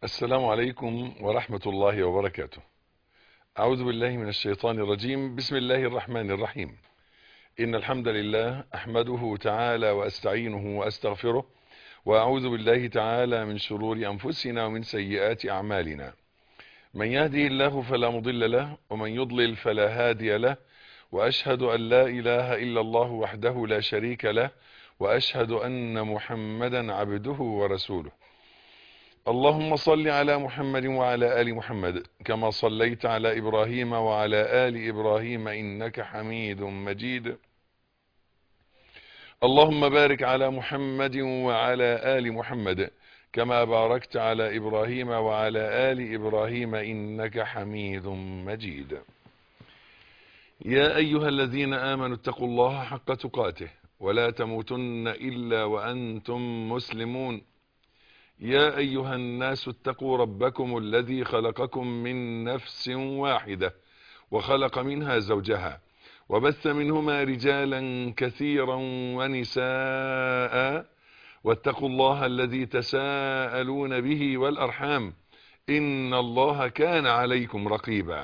السلام عليكم ورحمة الله وبركاته أعوذ بالله من الشيطان الرجيم بسم الله الرحمن الرحيم إن الحمد لله أحمده تعالى وأستعينه وأستغفره وأعوذ بالله تعالى من شرور أنفسنا ومن سيئات أعمالنا من يهدي الله فلا مضل له ومن يضلل فلا هادي له وأشهد أن لا إله إلا الله وحده لا شريك له وأشهد أن محمدا عبده ورسوله اللهم صل على محمد وعلى آل محمد كما صليت على إبراهيم وعلى آل إبراهيم إنك حميد مجيد اللهم بارك على محمد وعلى آل محمد كما باركت على إبراهيم وعلى آل إبراهيم إنك حميد مجيد يا أيها الذين آمنوا اتقوا الله حق تقاته ولا تموتن إلا وأنتم مسلمون يا أيها الناس اتقوا ربكم الذي خلقكم من نفس واحدة وخلق منها زوجها وبث منهما رجالا كثيرا ونساء واتقوا الله الذي تساءلون به والأرحام إن الله كان عليكم رقيبا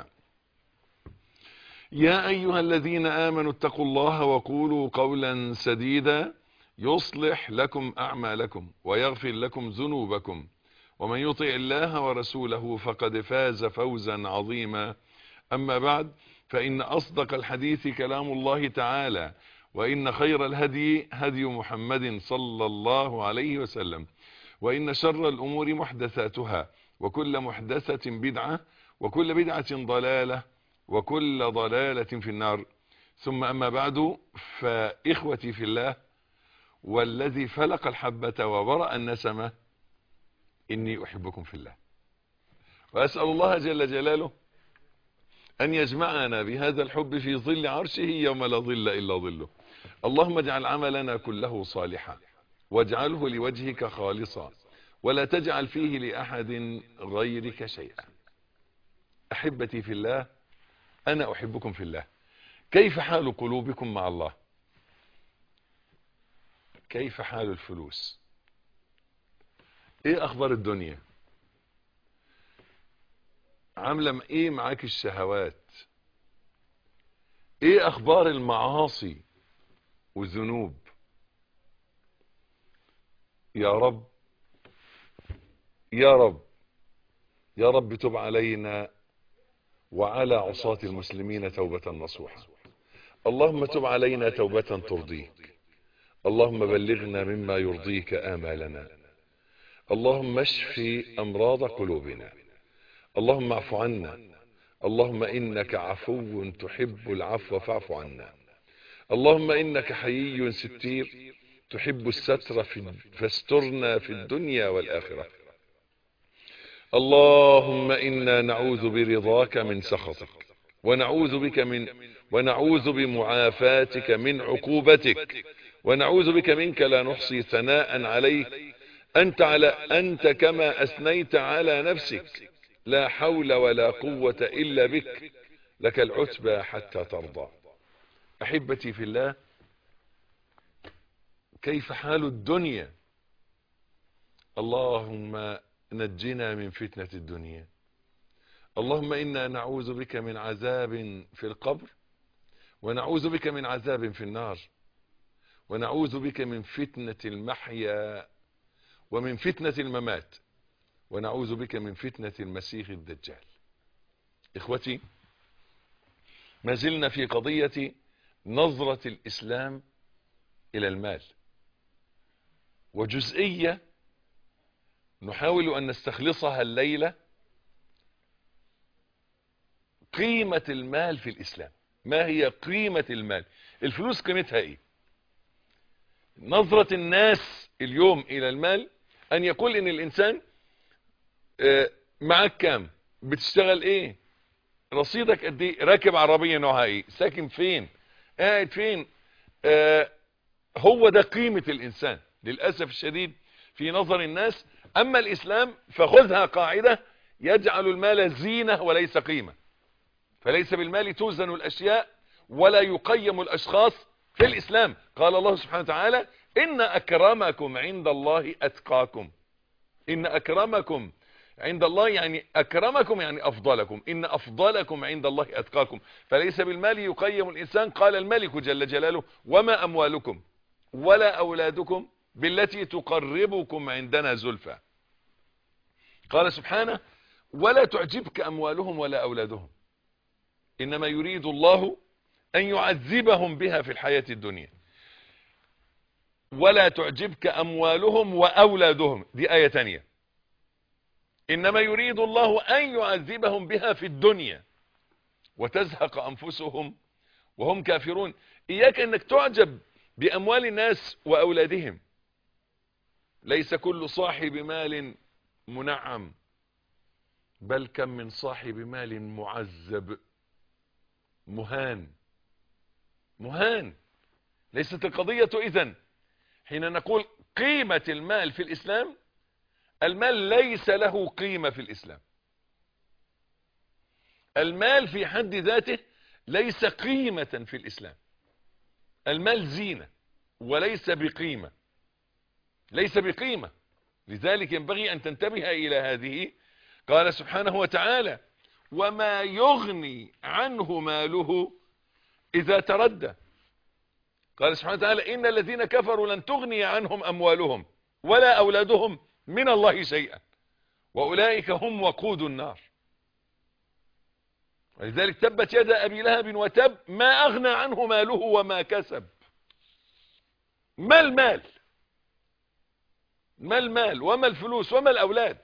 يا أيها الذين آمنوا اتقوا الله وقولوا قولا سديدا يصلح لكم أعمالكم ويغفر لكم ذنوبكم ومن يطع الله ورسوله فقد فاز فوزا عظيما أما بعد فإن أصدق الحديث كلام الله تعالى وإن خير الهدي هدي محمد صلى الله عليه وسلم وإن شر الأمور محدثاتها وكل محدثة بدعة وكل بدعة ضلالة وكل ضلالة في النار ثم أما بعد فإخوتي في الله والذي فلق الحبة وبرأ النسمة إني أحبكم في الله وأسأل الله جل جلاله أن يجمعنا بهذا الحب في ظل عرشه يوم لا ظل إلا ظله اللهم اجعل عملنا كله صالحا واجعله لوجهك خالصا ولا تجعل فيه لأحد غيرك شيئا أحبتي في الله أنا أحبكم في الله كيف حال قلوبكم مع الله كيف حال الفلوس ايه اخبار الدنيا عامله ايه معاك الشهوات ايه اخبار المعاصي والذنوب يا رب يا رب يا رب تب علينا وعلى عصاة المسلمين توبة نصوحة اللهم تب علينا توبة ترضيك اللهم بلغنا مما يرضيك آمالنا اللهم اشف أمراض قلوبنا اللهم اعف عنا اللهم إنك عفو تحب العفو فاعف عنا اللهم إنك حيي ستير تحب الستر في فاسترنا في الدنيا والآخرة اللهم إنا نعوذ برضاك من سخطك ونعوذ بك من ونعوذ بمعافاتك من عقوبتك ونعوذ بك منك لا نحصي ثناء عليك أنت, على أنت كما أثنيت على نفسك لا حول ولا قوة إلا بك لك العتبى حتى ترضى أحبتي في الله كيف حال الدنيا اللهم نجنا من فتنة الدنيا اللهم إنا نعوذ بك من عذاب في القبر ونعوذ بك من عذاب في النار ونعوذ بك من فتنة المحيا ومن فتنة الممات ونعوذ بك من فتنة المسيح الدجال إخوتي ما زلنا في قضية نظرة الإسلام إلى المال وجزئية نحاول أن نستخلصها الليلة قيمة المال في الإسلام ما هي قيمة المال الفلوس قيمتها إيه نظرة الناس اليوم الى المال ان يقول ان الانسان معاك كام بتشتغل ايه رصيدك قد ايه راكب عربية نوعها ايه ساكن فين قاعد فين آه هو ده قيمة الانسان للأسف الشديد في نظر الناس اما الاسلام فخذها قاعدة يجعل المال زينة وليس قيمة فليس بالمال توزن الاشياء ولا يقيم الاشخاص في الإسلام قال الله سبحانه وتعالى إن أكرمكم عند الله أتقاكم إن أكرمكم عند الله يعني أكرمكم يعني أفضلكم إن أفضلكم عند الله أتقاكم فليس بالمال يقيم الإنسان قال الملك جل جلاله وما أموالكم ولا أولادكم بالتي تقربكم عندنا زلفى قال سبحانه ولا تعجبك أموالهم ولا أولادهم إنما يريد الله أن يعذبهم بها في الحياة الدنيا ولا تعجبك أموالهم وأولادهم دي آية تانية إنما يريد الله أن يعذبهم بها في الدنيا وتزهق أنفسهم وهم كافرون إياك أنك تعجب بأموال الناس وأولادهم ليس كل صاحب مال منعم بل كم من صاحب مال معذب مهان مهان ليست القضية إذن حين نقول قيمة المال في الإسلام المال ليس له قيمة في الإسلام المال في حد ذاته ليس قيمة في الإسلام المال زينة وليس بقيمة ليس بقيمة لذلك ينبغي أن تنتبه إلى هذه قال سبحانه وتعالى وما يغني عنه ماله إذا تردى قال سبحانه وتعالى إن الذين كفروا لن تغني عنهم أموالهم ولا أولادهم من الله شيئا وأولئك هم وقود النار ولذلك تبت يد أبي لهب وتب ما أغنى عنه ماله وما كسب ما المال ما المال وما الفلوس وما الأولاد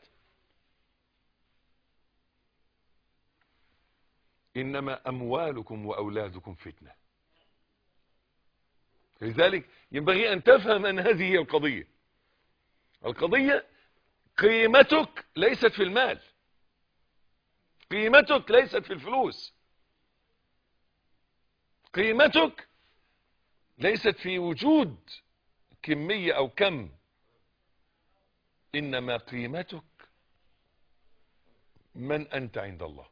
إنما أموالكم وأولادكم فتنة لذلك ينبغي أن تفهم أن هذه هي القضية القضية قيمتك ليست في المال قيمتك ليست في الفلوس قيمتك ليست في وجود كمية أو كم إنما قيمتك من أنت عند الله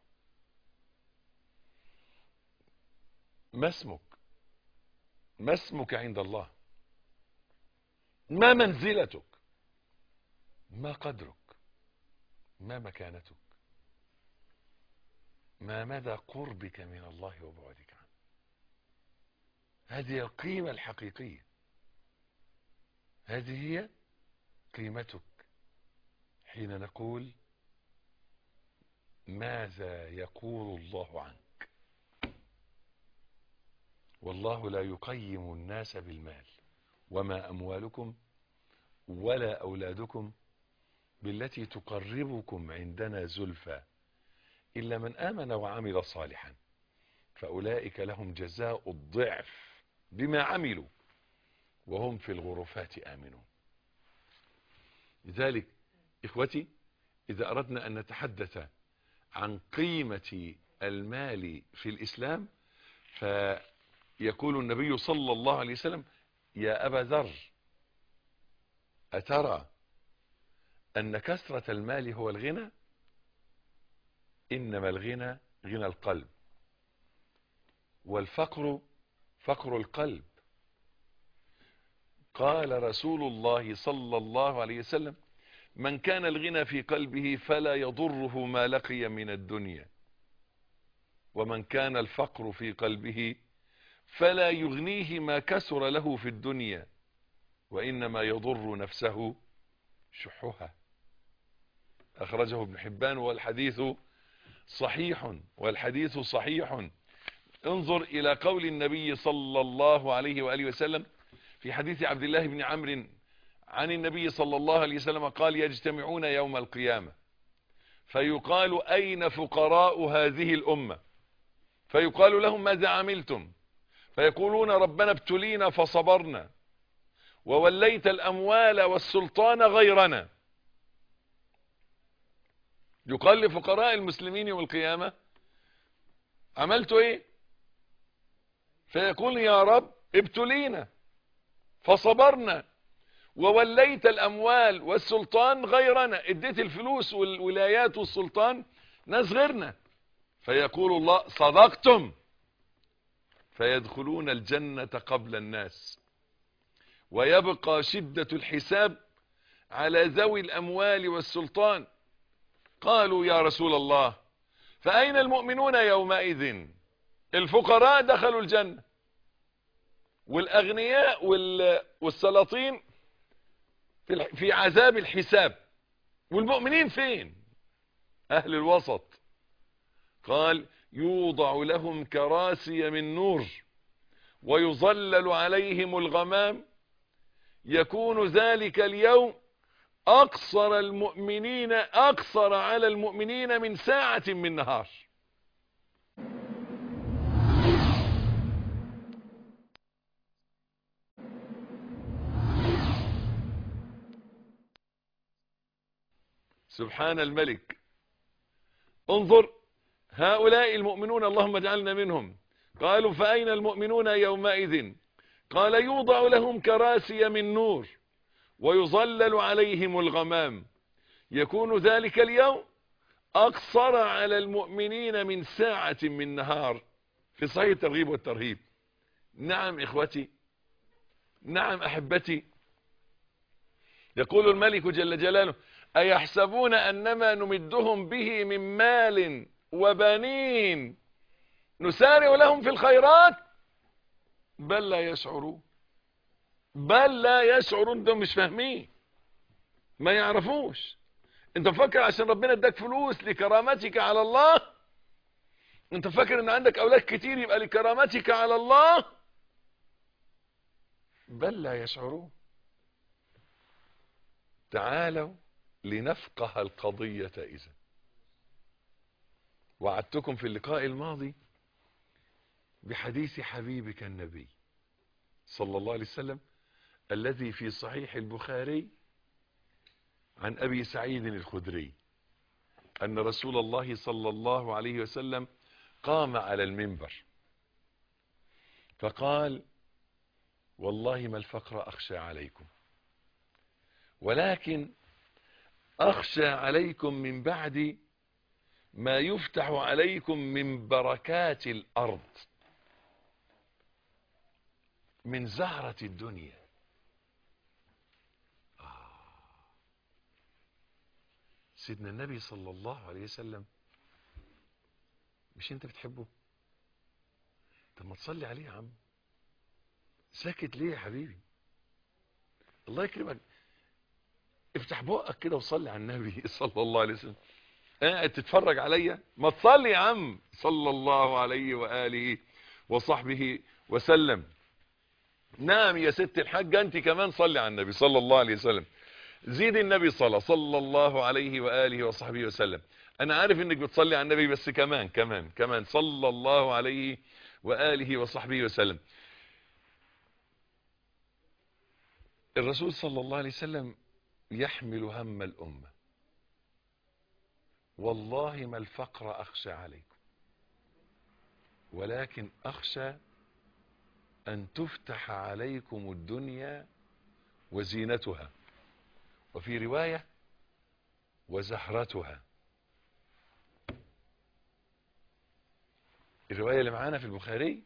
ما اسمك ما اسمك عند الله ما منزلتك ما قدرك ما مكانتك ما مدى قربك من الله وبعدك عنه هذه القيمة الحقيقية هذه هي قيمتك حين نقول ماذا يقول الله عنك والله لا يقيم الناس بالمال وما أموالكم ولا أولادكم بالتي تقربكم عندنا زلفى إلا من آمن وعمل صالحا فأولئك لهم جزاء الضعف بما عملوا وهم في الغرفات آمنون لذلك إخوتي إذا أردنا أن نتحدث عن قيمة المال في الإسلام فيقول النبي صلى الله عليه وسلم يا أبا ذر أترى أن كثرة المال هو الغنى إنما الغنى غنى القلب والفقر فقر القلب قال رسول الله صلى الله عليه وسلم من كان الغنى في قلبه فلا يضره ما لقي من الدنيا ومن كان الفقر في قلبه فلا يغنيه ما كسر له في الدنيا وإنما يضر نفسه شحها أخرجه ابن حبان والحديث صحيح والحديث صحيح انظر إلى قول النبي صلى الله عليه وآله وسلم في حديث عبد الله بن عمرو عن النبي صلى الله عليه وسلم قال يجتمعون يوم القيامة فيقال أين فقراء هذه الأمة فيقال لهم ماذا عملتم فيقولون ربنا ابتلينا فصبرنا ووليت الأموال والسلطان غيرنا يقال لفقراء المسلمين يوم القيامة عملت ايه فيقول يا رب ابتلينا فصبرنا ووليت الاموال والسلطان غيرنا اديت الفلوس والولايات والسلطان ناس غيرنا فيقول الله صدقتم فيدخلون الجنة قبل الناس ويبقى شدة الحساب على ذوي الاموال والسلطان قالوا يا رسول الله فأين المؤمنون يومئذ الفقراء دخلوا الجنة والأغنياء والسلاطين في عذاب الحساب والمؤمنين فين أهل الوسط قال يوضع لهم كراسي من نور ويظلل عليهم الغمام يكون ذلك اليوم أقصر المؤمنين أقصر على المؤمنين من ساعة من نهار سبحان الملك انظر هؤلاء المؤمنون اللهم اجعلنا منهم قالوا فأين المؤمنون يومئذ قال يوضع لهم كراسي من نور ويظلل عليهم الغمام يكون ذلك اليوم أقصر على المؤمنين من ساعة من نهار في صحيح الترغيب والترهيب نعم إخوتي نعم أحبتي يقول الملك جل جلاله أيحسبون أنما نمدهم به من مال وبنين نسارع لهم في الخيرات بل لا يشعرون بل لا يشعرون ده مش فاهمين ما يعرفوش انت فاكر عشان ربنا اداك فلوس لكرامتك على الله انت فاكر ان عندك اولاد كتير يبقى لكرامتك على الله بل لا يشعرون تعالوا لنفقه القضية إذا وعدتكم في اللقاء الماضي بحديث حبيبك النبي صلى الله عليه وسلم الذي في صحيح البخاري عن أبي سعيد الخدري أن رسول الله صلى الله عليه وسلم قام على المنبر فقال والله ما الفقر أخشى عليكم ولكن أخشى عليكم من بعد ما يفتح عليكم من بركات الأرض من زهرة الدنيا آه. سيدنا النبي صلى الله عليه وسلم مش انت بتحبه طب ما تصلي عليه يا عم ساكت ليه يا حبيبي الله يكرمك افتح بقك كده وصلي على النبي صلى الله عليه وسلم قاعد تتفرج عليا ما تصلي يا عم صلى الله عليه وآله وصحبه وسلم نعم يا ست الحاجة انت كمان صلي على النبي صلى الله عليه وسلم زيد النبي صلى صلى الله عليه وآله وصحبه وسلم انا عارف انك بتصلي على النبي بس كمان كمان كمان صلى الله عليه وآله وصحبه وسلم الرسول صلى الله عليه وسلم يحمل هم الأمة والله ما الفقر أخشى عليكم ولكن أخشى أن تفتح عليكم الدنيا وزينتها وفي رواية وزهرتها الرواية اللي معانا في البخاري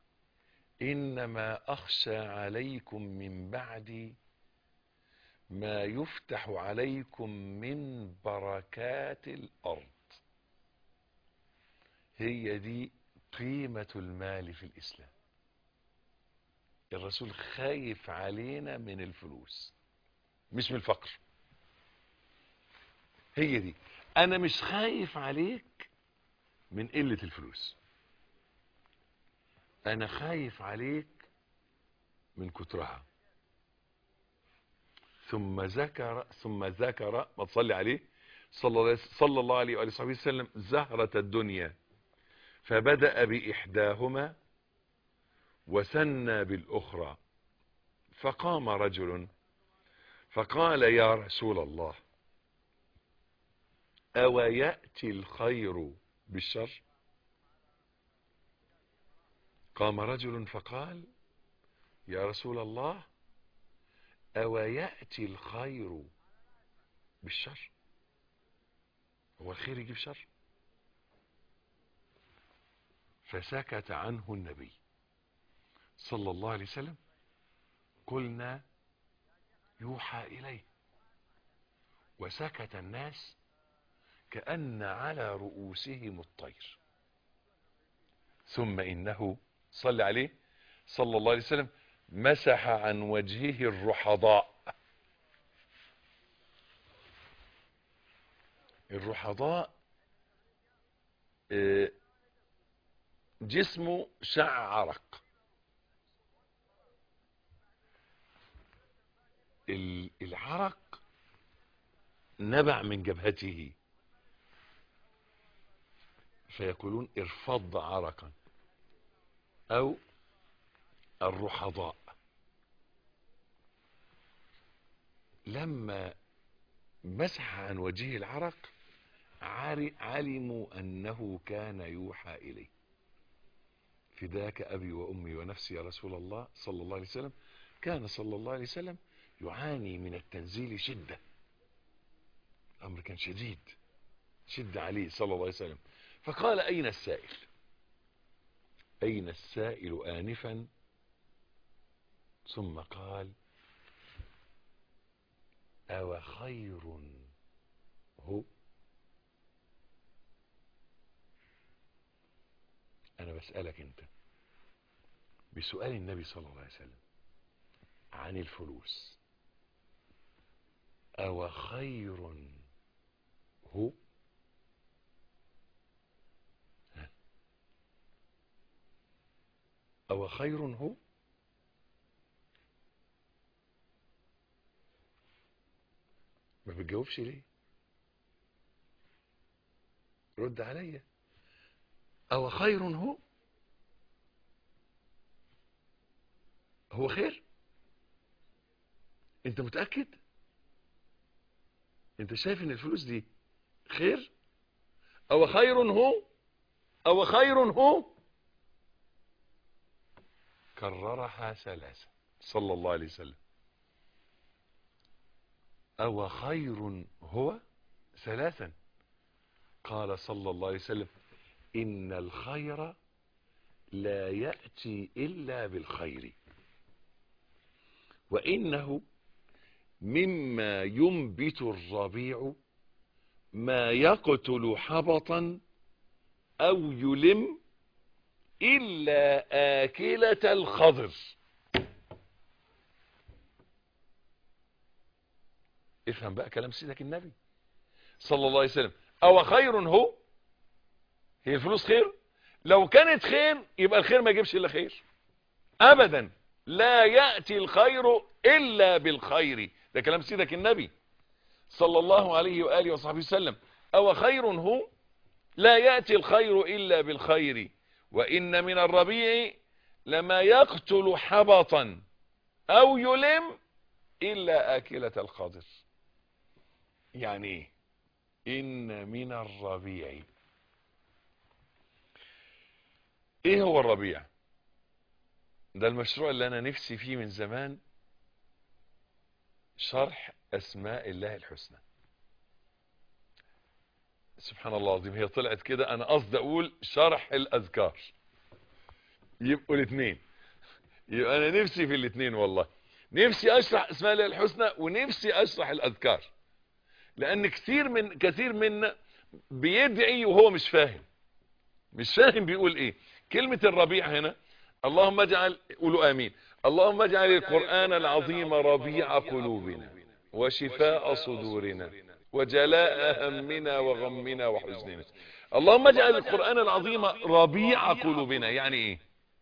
إنما أخشى عليكم من بعدي ما يفتح عليكم من بركات الأرض هي دي قيمة المال في الإسلام الرسول خايف علينا من الفلوس مش من الفقر هي دي أنا مش خايف عليك من قلة الفلوس أنا خايف عليك من كترها ثم ذكر ثم ذكر ما تصلي عليه صلى, صلى الله عليه وآله وصحبه وسلم زهرة الدنيا فبدأ بإحداهما وثنى بالأخرى فقام رجل فقال يا رسول الله أو يأتي الخير بالشر قام رجل فقال يا رسول الله أو يأتي الخير بالشر هو الخير يجيب شر فسكت عنه النبي صلى الله عليه وسلم قلنا يوحى إليه وسكت الناس كأن على رؤوسهم الطير ثم إنه صلى عليه صلى الله عليه وسلم مسح عن وجهه الرحضاء الرحضاء آه، جسمه شعرق ال- العرق نبع من جبهته فيقولون ارفض عرقا او الرحضاء لما مسح عن وجهه العرق عر- علموا انه كان يوحى اليه فداك ابي وامي ونفسي يا رسول الله صلى الله عليه وسلم كان صلى الله عليه وسلم يعاني من التنزيل شده الامر كان شديد شد عليه صلى الله عليه وسلم فقال اين السائل اين السائل انفا ثم قال او خير هو انا بسألك انت بسؤال النبي صلى الله عليه وسلم عن الفلوس او خير هو ها؟ او خير هو ما بتجاوبش ليه رد عليا او خير هو هو خير انت متأكد انت شايف ان الفلوس دي خير او خير هو او خير هو كررها ثلاثة صلى الله عليه وسلم او خير هو ثلاثا قال صلى الله عليه وسلم ان الخير لا يأتي الا بالخير وانه مما ينبت الربيع ما يقتل حبطا او يلم الا اكلة الخضر افهم بقى كلام سيدك النبي صلى الله عليه وسلم او خير هو هي الفلوس خير لو كانت خير يبقى الخير ما يجيبش الا خير ابدا لا يأتي الخير الا بالخير ده كلام سيدك النبي صلى الله عليه وآله وصحبه وسلم او خير هو لا يأتي الخير الا بالخير وان من الربيع لما يقتل حبطا او يلم الا اكلة الخضر يعني ايه ان من الربيع ايه هو الربيع ده المشروع اللي انا نفسي فيه من زمان شرح اسماء الله الحسنى سبحان الله العظيم هي طلعت كده انا قصدي اقول شرح الاذكار يبقوا الاثنين يبقى انا نفسي في الاثنين والله نفسي اشرح اسماء الله الحسنى ونفسي اشرح الاذكار لان كثير من كثير منا بيدعي وهو مش فاهم مش فاهم بيقول ايه كلمة الربيع هنا اللهم اجعل قولوا امين اللهم اجعل القرآن العظيم ربيع قلوبنا وشفاء صدورنا وجلاء همنا وغمنا وحزننا اللهم اجعل القرآن العظيم ربيع قلوبنا يعني ايه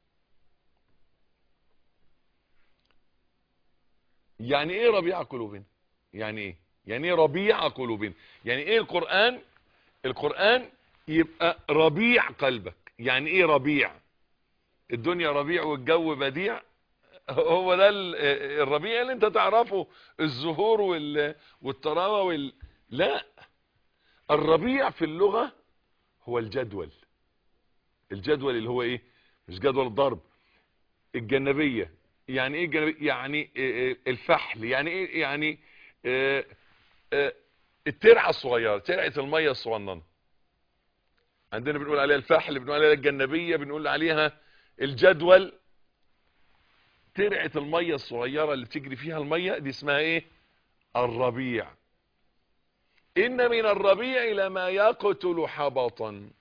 يعني ايه ربيع قلوبنا يعني ايه يعني ايه ربيع قلوبنا يعني ايه القرآن القرآن يبقى ربيع قلبك يعني ايه ربيع الدنيا ربيع والجو بديع هو ده ال- الربيع اللي انت تعرفه الزهور وال- والطراوة وال... لا الربيع في اللغة هو الجدول الجدول اللي هو ايه مش جدول الضرب الجنبية يعني ايه الجنبية يعني إيه الفحل يعني ايه يعني إيه إيه الترعة الصغيرة ترعة المية الصغننة عندنا بنقول عليها الفحل بنقول عليها الجنبية بنقول عليها الجدول ترعة المية الصغيرة اللي بتجري فيها المية دي اسمها ايه الربيع إن من الربيع لما يقتل حبطا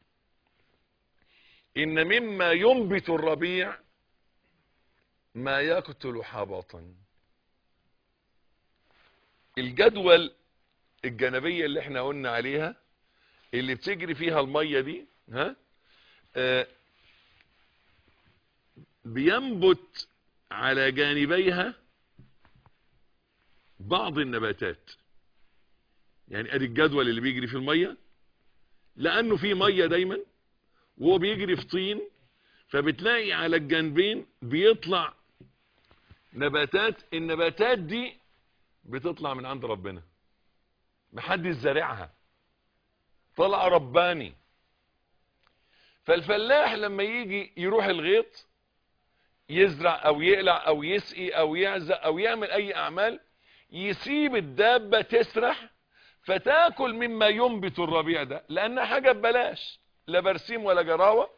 إن مما ينبت الربيع ما يقتل حبطا الجدول الجانبية اللي احنا قلنا عليها اللي بتجري فيها المية دي ها آه بينبت على جانبيها بعض النباتات يعني ادي الجدول اللي بيجري في المية لانه في مية دايما وهو بيجري في طين فبتلاقي على الجانبين بيطلع نباتات النباتات دي بتطلع من عند ربنا محدش زارعها طلع رباني فالفلاح لما يجي يروح الغيط يزرع او يقلع او يسقي او يعزق او يعمل اي اعمال يسيب الدابة تسرح فتاكل مما ينبت الربيع ده لانها حاجة ببلاش لا برسيم ولا جراوة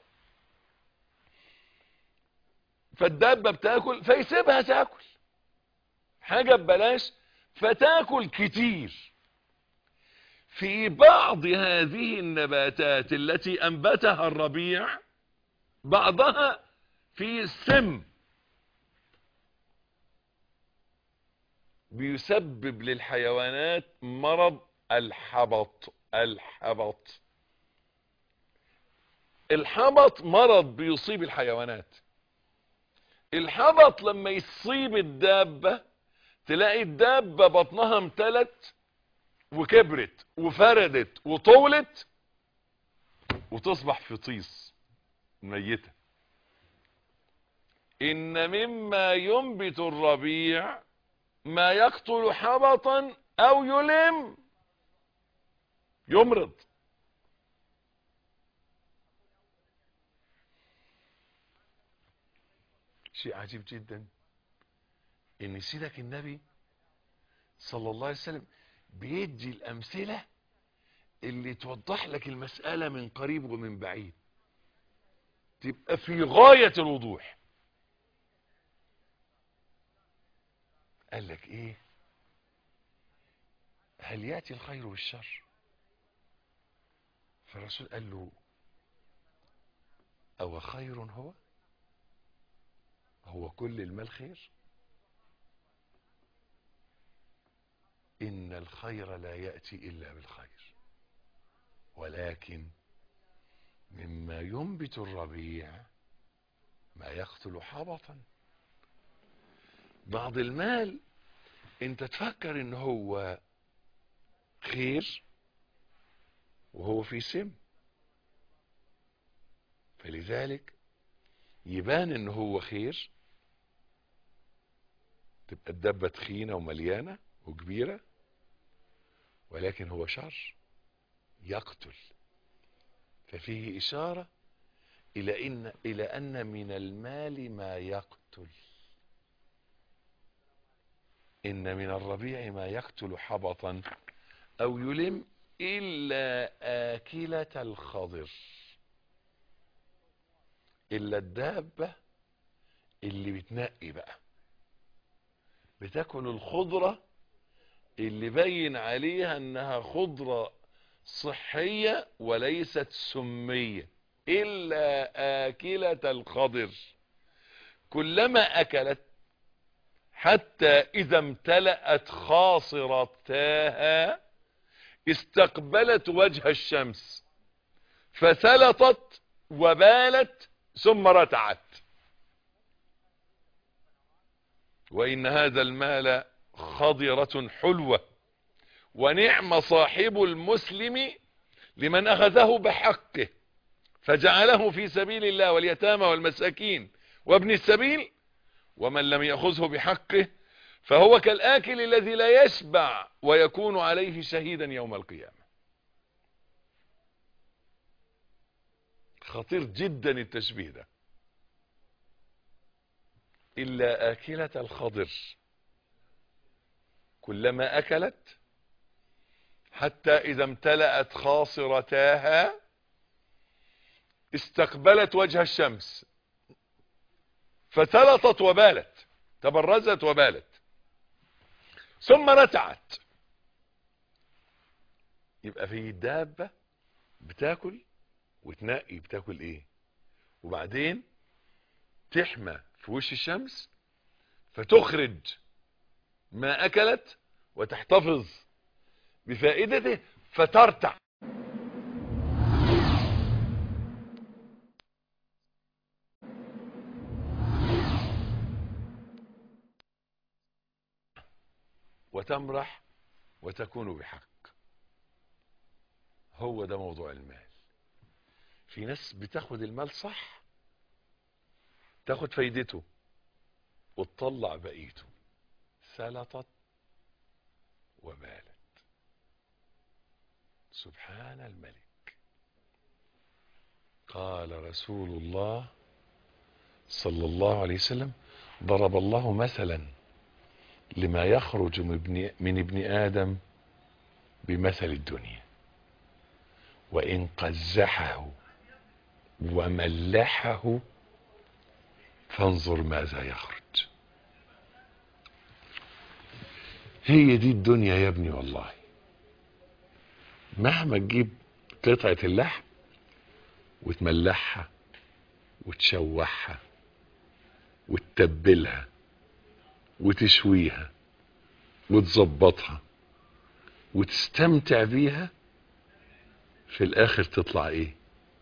فالدابة بتاكل فيسيبها تاكل حاجة ببلاش فتاكل كتير في بعض هذه النباتات التي انبتها الربيع بعضها في سم بيسبب للحيوانات مرض الحبط الحبط الحبط مرض بيصيب الحيوانات الحبط لما يصيب الدابة تلاقي الدابة بطنها امتلت وكبرت وفردت وطولت وتصبح في طيس ميتة ان مما ينبت الربيع ما يقتل حبطا او يلم يمرض شيء عجيب جدا ان سيدك النبي صلى الله عليه وسلم بيدي الامثلة اللي توضح لك المسألة من قريب ومن بعيد تبقى في غاية الوضوح قال لك ايه هل يأتي الخير بالشر فالرسول قال له او خير هو هو كل المال خير ان الخير لا يأتي الا بالخير ولكن مما ينبت الربيع ما يقتل حبطا بعض المال انت تفكر ان هو خير وهو في سم فلذلك يبان ان هو خير تبقى الدبة تخينة ومليانة وكبيرة ولكن هو شر يقتل ففيه إشارة إلى إن, إلى أن من المال ما يقتل إن من الربيع ما يقتل حبطا أو يلم إلا آكلة الخضر إلا الدابة اللي بتنقي بقى بتاكل الخضرة اللي باين عليها انها خضرة صحية وليست سمية الا اكلة الخضر كلما اكلت حتى اذا امتلأت خاصرتاها استقبلت وجه الشمس فسلطت وبالت ثم رتعت وإن هذا المال خضرة حلوة ونعم صاحب المسلم لمن أخذه بحقه فجعله في سبيل الله واليتامى والمساكين وابن السبيل ومن لم يأخذه بحقه فهو كالآكل الذي لا يشبع ويكون عليه شهيدا يوم القيامة خطير جدا التشبيه ده إلا آكلة الخضر كلما أكلت حتى إذا امتلأت خاصرتاها استقبلت وجه الشمس فسلطت وبالت تبرزت وبالت ثم رتعت يبقى في الدابة بتاكل وتنقي بتاكل ايه وبعدين تحمى في وش الشمس فتخرج ما اكلت وتحتفظ بفائدته فترتع وتمرح وتكون بحق هو ده موضوع المال في ناس بتاخد المال صح تاخد فايدته وتطلع بقيته سلطت ومالت سبحان الملك قال رسول الله صلى الله عليه وسلم ضرب الله مثلا لما يخرج من ابن, من ابن آدم بمثل الدنيا وإن قزحه وملحه فانظر ماذا يخرج هي دي الدنيا يا ابني والله مهما تجيب قطعة اللحم وتملحها وتشوحها وتتبلها وتشويها وتظبطها وتستمتع بيها في الاخر تطلع ايه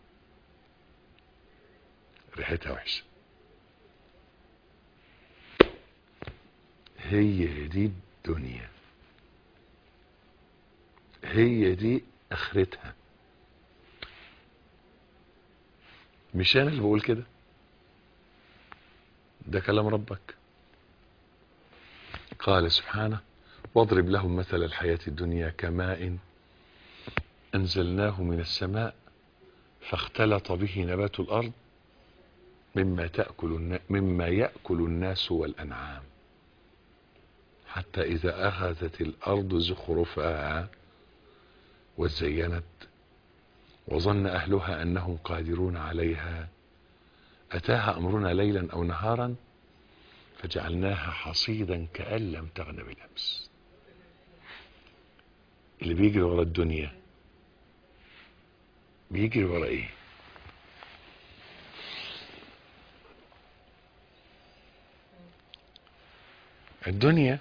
ريحتها وحشه هي دي الدنيا هي دي اخرتها مش انا اللي بقول كده ده كلام ربك قال سبحانه واضرب لهم مثل الحياة الدنيا كماء أنزلناه من السماء فاختلط به نبات الأرض مما تأكل مما يأكل الناس والأنعام حتى إذا أخذت الأرض زخرفها وزينت وظن أهلها أنهم قادرون عليها أتاها أمرنا ليلا أو نهارا فجعلناها حصيدا كأن لم تغن بالأمس اللي بيجري ورا الدنيا بيجري ورا ايه الدنيا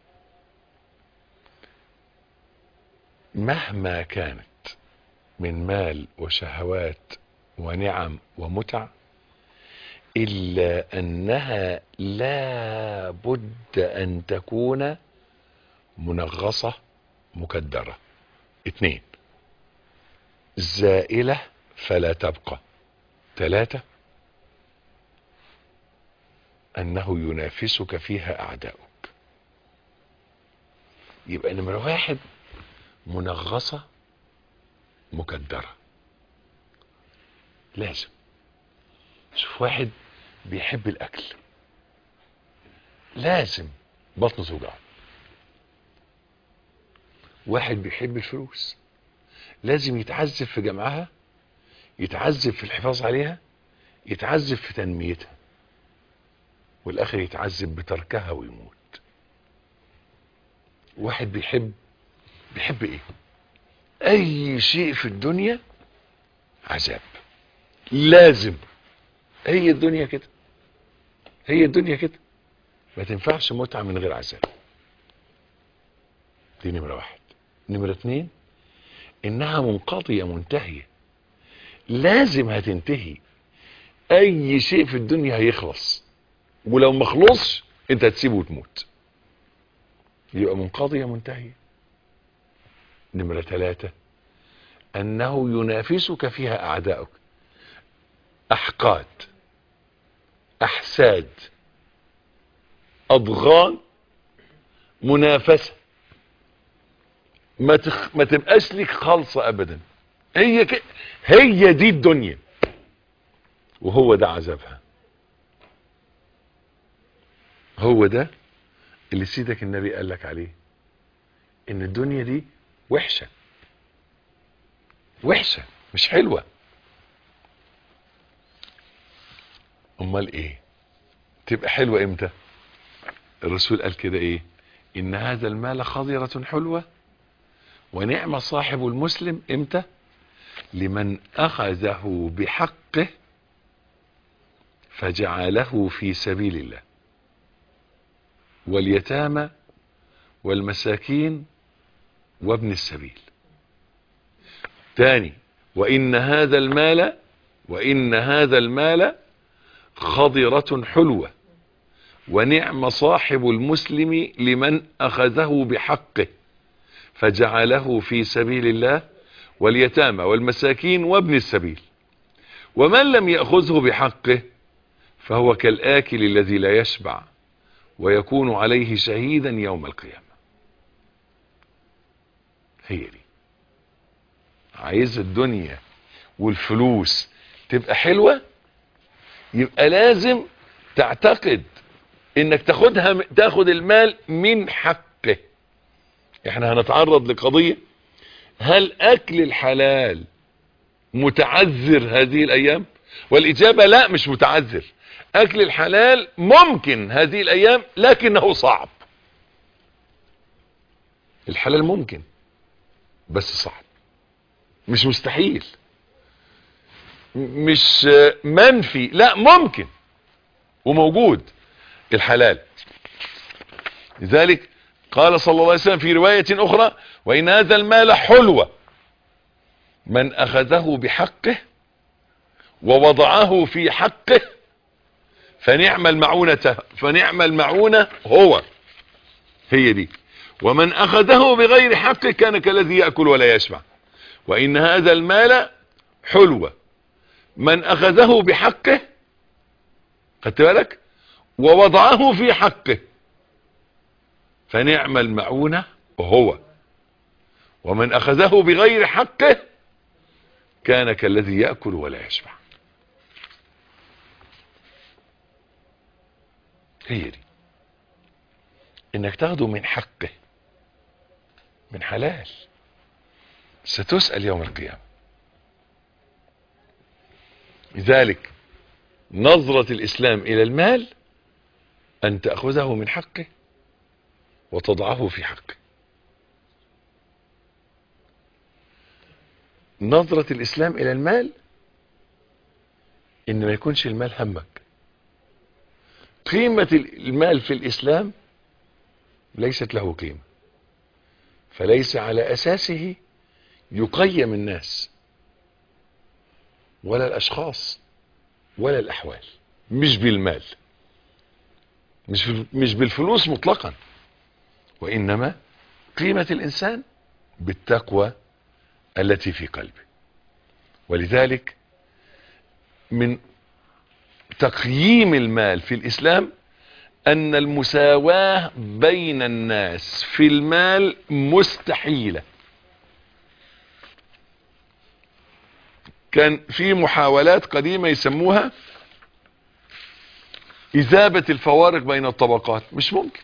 مهما كانت من مال وشهوات ونعم ومتع إلا أنها لا بد أن تكون منغصة مكدرة اثنين زائلة فلا تبقى ثلاثة أنه ينافسك فيها أعداؤك يبقى نمرة واحد منغصة مكدرة لازم شوف واحد بيحب الأكل لازم بطنه توجعه واحد بيحب الفلوس لازم يتعذب في جمعها يتعذب في الحفاظ عليها يتعذب في تنميتها والاخر يتعذب بتركها ويموت واحد بيحب بيحب ايه اي شيء في الدنيا عذاب لازم هي الدنيا كده هي الدنيا كده ما تنفعش متعة من غير عذاب دي نمرة واحد نمرة اتنين انها منقضية منتهية لازم هتنتهي اي شيء في الدنيا هيخلص ولو ما خلصش انت هتسيبه وتموت يبقى منقضية منتهية نمرة ثلاثة انه ينافسك فيها اعداؤك احقاد احساد اضغان منافسة ما, تخ... ما تبقاش ليك خالصة ابدا هي ك... هي دي الدنيا وهو ده عذابها هو ده اللي سيدك النبي قال لك عليه ان الدنيا دي وحشة وحشة مش حلوة امال ايه تبقى حلوة امتى الرسول قال كده ايه ان هذا المال خضرة حلوة ونعم صاحب المسلم امتى لمن اخذه بحقه فجعله في سبيل الله واليتامى والمساكين وابن السبيل تاني وإن هذا المال وإن هذا المال خضرة حلوة ونعم صاحب المسلم لمن أخذه بحقه فجعله في سبيل الله واليتامى والمساكين وابن السبيل ومن لم يأخذه بحقه فهو كالآكل الذي لا يشبع ويكون عليه شهيدا يوم القيامة هي دي عايز الدنيا والفلوس تبقى حلوة يبقى لازم تعتقد انك تاخدها تاخد المال من حقه احنا هنتعرض لقضية هل اكل الحلال متعذر هذه الايام والاجابة لا مش متعذر اكل الحلال ممكن هذه الايام لكنه صعب الحلال ممكن بس صعب مش مستحيل مش منفي لا ممكن وموجود الحلال لذلك قال صلى الله عليه وسلم في رواية اخرى وان هذا المال حلوة من اخذه بحقه ووضعه في حقه فنعم المعونة فنعم المعونة هو هي دي ومن اخذه بغير حقه كان كالذي يأكل ولا يشبع وان هذا المال حلوة من اخذه بحقه خدت بالك ووضعه في حقه فنعم المعونة هو ومن اخذه بغير حقه كان كالذي يأكل ولا يشبع هي دي انك تاخده من حقه من حلال ستسأل يوم القيامة لذلك نظرة الاسلام الى المال ان تأخذه من حقه وتضعه في حقه نظرة الاسلام الى المال ان ما يكونش المال همك قيمة المال في الاسلام ليست له قيمة فليس على اساسه يقيم الناس ولا الاشخاص ولا الاحوال مش بالمال مش مش بالفلوس مطلقا وانما قيمة الانسان بالتقوى التي في قلبه ولذلك من تقييم المال في الاسلام ان المساواة بين الناس في المال مستحيلة كان في محاولات قديمة يسموها اذابة الفوارق بين الطبقات مش ممكن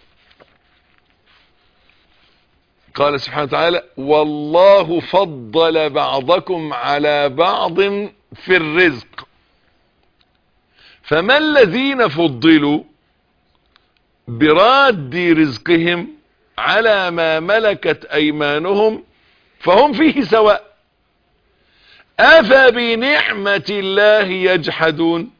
قال سبحانه وتعالى والله فضل بعضكم على بعض في الرزق فما الذين فضلوا براد رزقهم على ما ملكت ايمانهم فهم فيه سواء افبنعمة الله يجحدون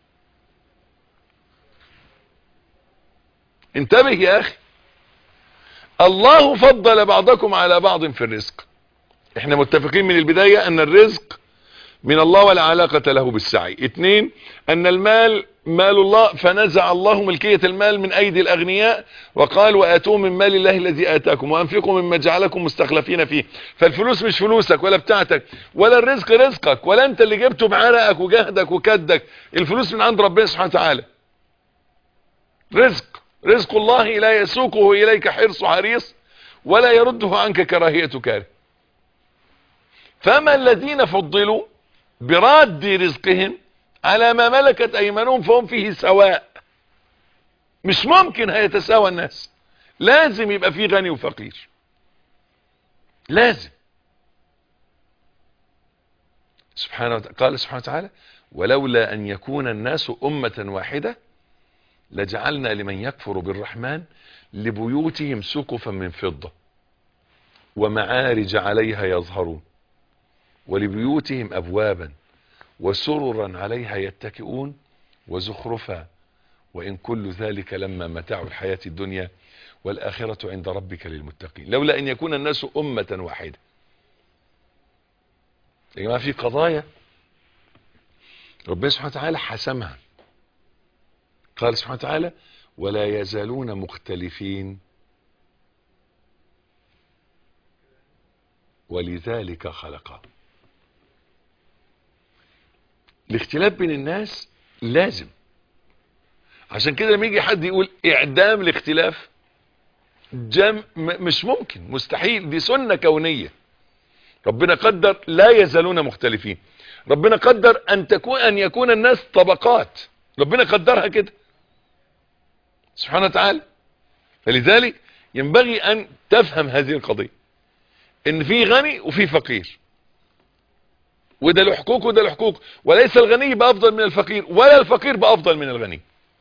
انتبه يا اخي الله فضل بعضكم على بعض في الرزق احنا متفقين من البداية ان الرزق من الله ولا علاقة له بالسعي اتنين ان المال مال الله فنزع الله ملكية المال من ايدي الاغنياء وقال واتوا من مال الله الذي اتاكم وانفقوا مما جعلكم مستخلفين فيه فالفلوس مش فلوسك ولا بتاعتك ولا الرزق رزقك ولا انت اللي جبته بعرقك وجهدك وكدك الفلوس من عند ربنا سبحانه وتعالى رزق رزق الله لا يسوقه اليك حرص حريص ولا يرده عنك كراهية كاره فما الذين فضلوا براد رزقهم على ما ملكت ايمانهم فهم فيه سواء مش ممكن هيتساوى الناس لازم يبقى فيه غني وفقير لازم سبحانه وتعالى قال سبحانه وتعالى ولولا ان يكون الناس امة واحدة لجعلنا لمن يكفر بالرحمن لبيوتهم سقفا من فضة ومعارج عليها يظهرون ولبيوتهم أبوابا وسررا عليها يتكئون وزخرفا وإن كل ذلك لما متاع الحياة الدنيا والآخرة عند ربك للمتقين لولا أن يكون الناس أمة واحدة يا جماعة في قضايا ربنا سبحانه وتعالى حسمها قال سبحانه وتعالى ولا يزالون مختلفين ولذلك خلقه الاختلاف بين الناس لازم عشان كده لما يجي حد يقول اعدام الاختلاف جم مش ممكن مستحيل دي سنة كونية ربنا قدر لا يزالون مختلفين ربنا قدر ان تكون ان يكون الناس طبقات ربنا قدرها كده سبحانه وتعالى فلذلك ينبغي ان تفهم هذه القضية ان في غني وفي فقير وده له حقوق وده له حقوق وليس الغني بافضل من الفقير ولا الفقير بافضل من الغني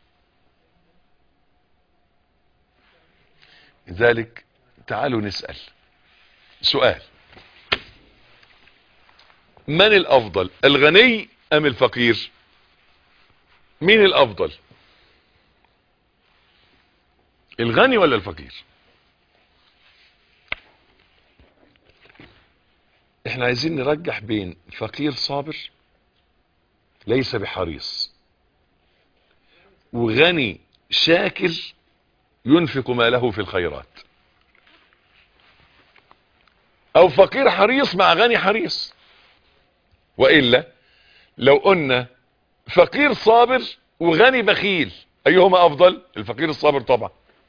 لذلك تعالوا نسأل سؤال من الافضل الغني ام الفقير مين الافضل الغني ولا الفقير احنا عايزين نرجح بين فقير صابر ليس بحريص وغني شاكر ينفق ماله في الخيرات او فقير حريص مع غني حريص وإلا لو قلنا فقير صابر وغني بخيل ايهما افضل الفقير الصابر طبعا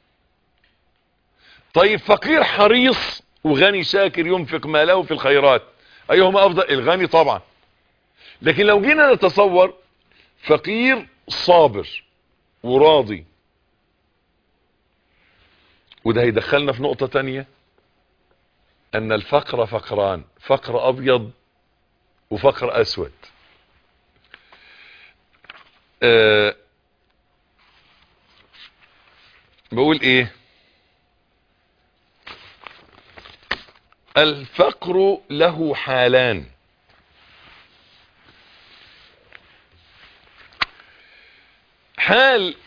طيب فقير حريص وغني شاكر ينفق ماله في الخيرات ايهما افضل الغني طبعا لكن لو جينا نتصور فقير صابر وراضي وده هيدخلنا في نقطة تانية ان الفقر فقران فقر ابيض وفقر اسود أه بقول ايه الفقر له حالان حال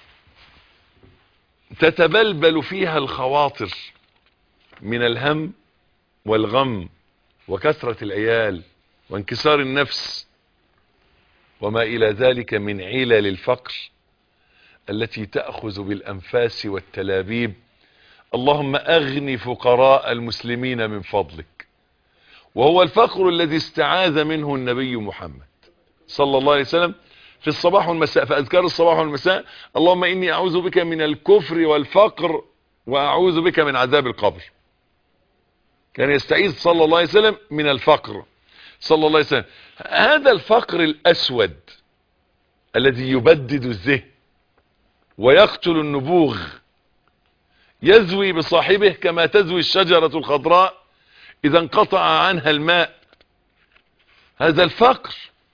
تتبلبل فيها الخواطر من الهم والغم وكثرة العيال وانكسار النفس وما إلى ذلك من علل الفقر التي تأخذ بالأنفاس والتلابيب اللهم أغني فقراء المسلمين من فضلك وهو الفقر الذي استعاذ منه النبي محمد صلى الله عليه وسلم في الصباح والمساء في أذكار الصباح والمساء اللهم إني أعوذ بك من الكفر والفقر وأعوذ بك من عذاب القبر كان يستعيذ صلى الله عليه وسلم من الفقر صلى الله عليه وسلم هذا الفقر الأسود الذي يبدد الذهن ويقتل النبوغ يزوي بصاحبه كما تزوي الشجرة الخضراء إذا انقطع عنها الماء هذا الفقر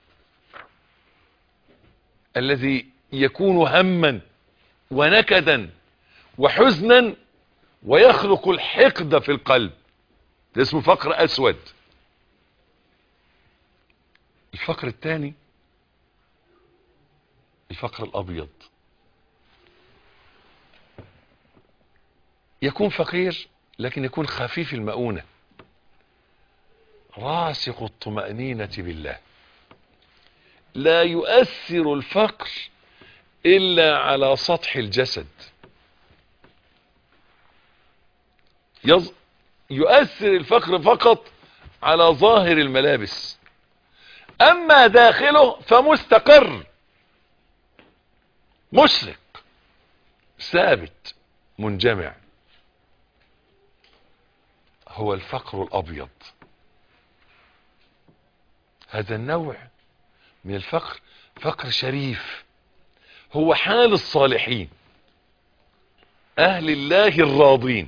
الذي يكون هما ونكدا وحزنا ويخلق الحقد في القلب ده اسمه فقر أسود الفقر الثاني الفقر الأبيض يكون فقير لكن يكون خفيف المؤونة راسخ الطمأنينة بالله لا يؤثر الفقر إلا على سطح الجسد يز... يؤثر الفقر فقط على ظاهر الملابس أما داخله فمستقر مشرق ثابت منجمع هو الفقر الأبيض هذا النوع من الفقر فقر شريف هو حال الصالحين أهل الله الراضين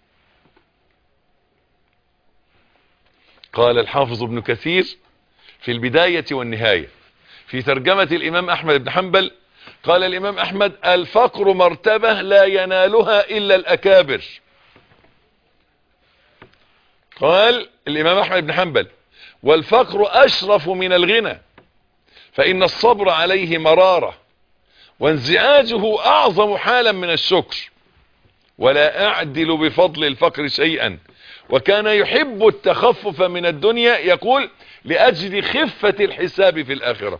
قال الحافظ ابن كثير في البداية والنهاية في ترجمة الإمام أحمد بن حنبل قال الإمام أحمد الفقر مرتبة لا ينالها إلا الأكابر قال الامام احمد بن حنبل والفقر اشرف من الغنى فان الصبر عليه مرارة وانزعاجه اعظم حالا من الشكر ولا اعدل بفضل الفقر شيئا وكان يحب التخفف من الدنيا يقول لاجل خفة الحساب في الاخرة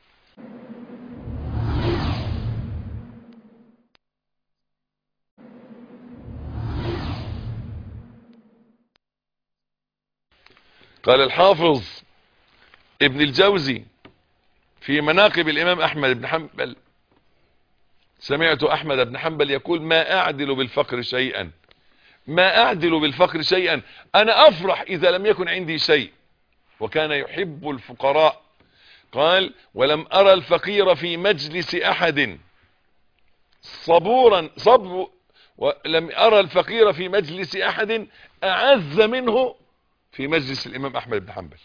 قال الحافظ ابن الجوزي في مناقب الامام احمد بن حنبل سمعت احمد بن حنبل يقول ما اعدل بالفقر شيئا ما اعدل بالفقر شيئا انا افرح اذا لم يكن عندي شيء وكان يحب الفقراء قال ولم ارى الفقير في مجلس احد صبورا صبر ولم ارى الفقير في مجلس احد اعز منه في مجلس الامام احمد بن حنبل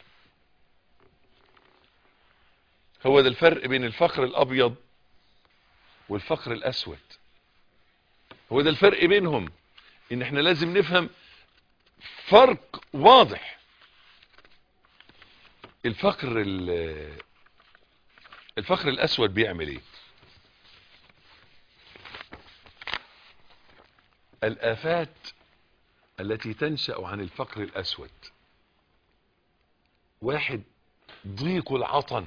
هو ده الفرق بين الفقر الابيض والفقر الاسود هو ده الفرق بينهم ان احنا لازم نفهم فرق واضح الفقر الفقر الاسود بيعمل ايه الافات التي تنشأ عن الفقر الاسود واحد ضيق العطن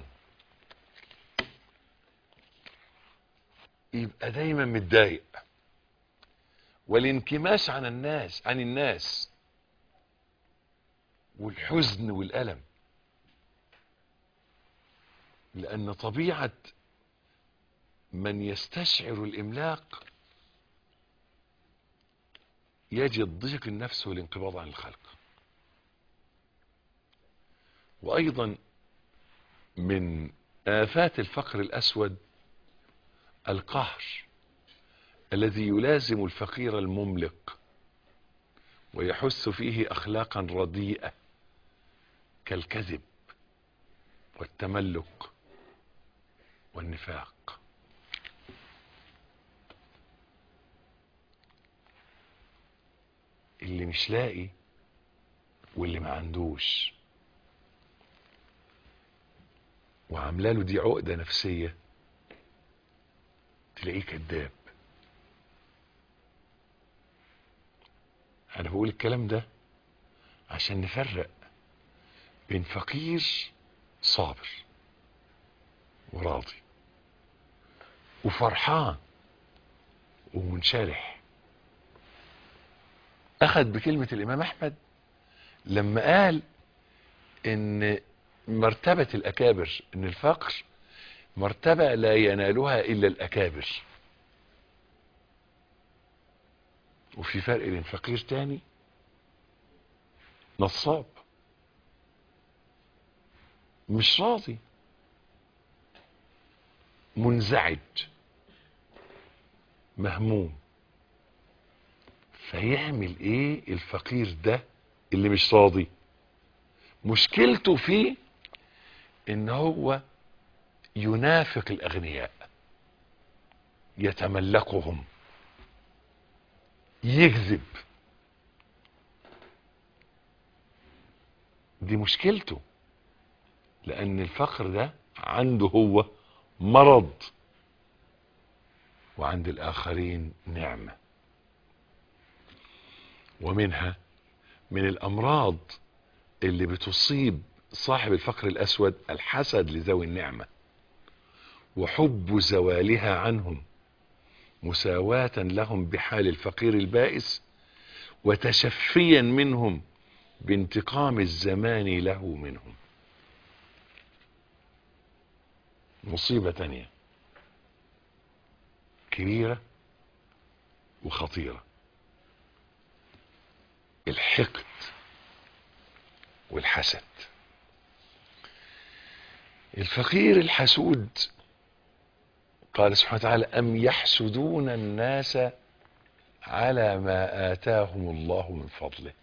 يبقى دايما متضايق والانكماش عن الناس عن الناس والحزن والألم لأن طبيعة من يستشعر الإملاق يجد ضيق النفس والانقباض عن الخلق وأيضا من آفات الفقر الأسود القهر الذي يلازم الفقير المملق ويحث فيه أخلاقا رديئة كالكذب والتملك والنفاق اللي مش لاقي واللي ما عندوش وعاملاله دي عقدة نفسية تلاقيه كذاب انا بقول الكلام ده عشان نفرق بين فقير صابر وراضي وفرحان ومنشرح اخذ بكلمة الامام احمد لما قال ان مرتبة الاكابر ان الفقر مرتبة لا ينالها الا الاكابر وفي فرق بين فقير تاني نصاب مش راضي منزعج مهموم فيعمل ايه الفقير ده اللي مش راضي مشكلته فيه ان هو ينافق الاغنياء يتملكهم يكذب دي مشكلته لان الفقر ده عنده هو مرض وعند الاخرين نعمة ومنها من الامراض اللي بتصيب صاحب الفقر الاسود الحسد لذوي النعمة وحب زوالها عنهم مساواة لهم بحال الفقير البائس وتشفيا منهم بانتقام الزمان له منهم مصيبة تانية كبيرة وخطيرة الحقد والحسد الفقير الحسود قال سبحانه وتعالى أم يحسدون الناس على ما آتاهم الله من فضله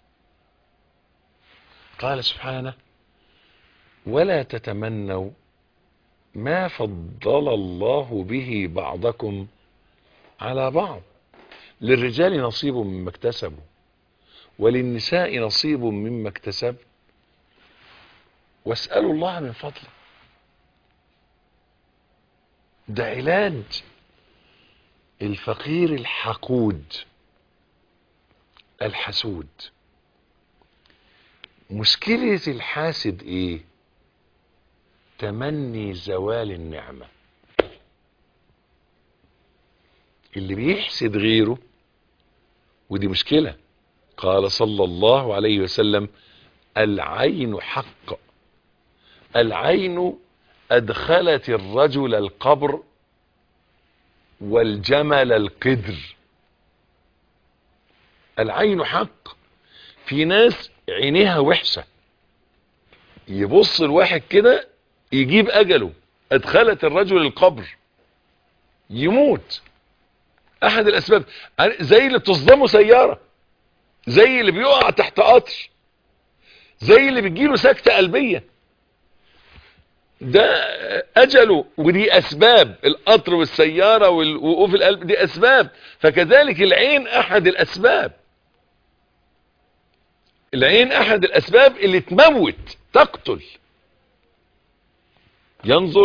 قال سبحانه ولا تتمنوا ما فضل الله به بعضكم على بعض للرجال نصيب مما اكتسبوا وللنساء نصيب مما اكتسب واسألوا الله من فضله ده علاج الفقير الحقود الحسود مشكلة الحاسد ايه تمني زوال النعمة اللي بيحسد غيره ودي مشكلة قال صلى الله عليه وسلم العين حق العين ادخلت الرجل القبر والجمل القدر العين حق في ناس عينيها وحشة يبص الواحد كده يجيب اجله ادخلت الرجل القبر يموت احد الاسباب زي اللي بتصدمه سيارة زي اللي بيقع تحت قطر زي اللي بتجيله سكتة قلبية ده اجله ودي اسباب القطر والسيارة والوقوف القلب دي اسباب فكذلك العين احد الاسباب العين احد الاسباب اللي تموت تقتل ينظر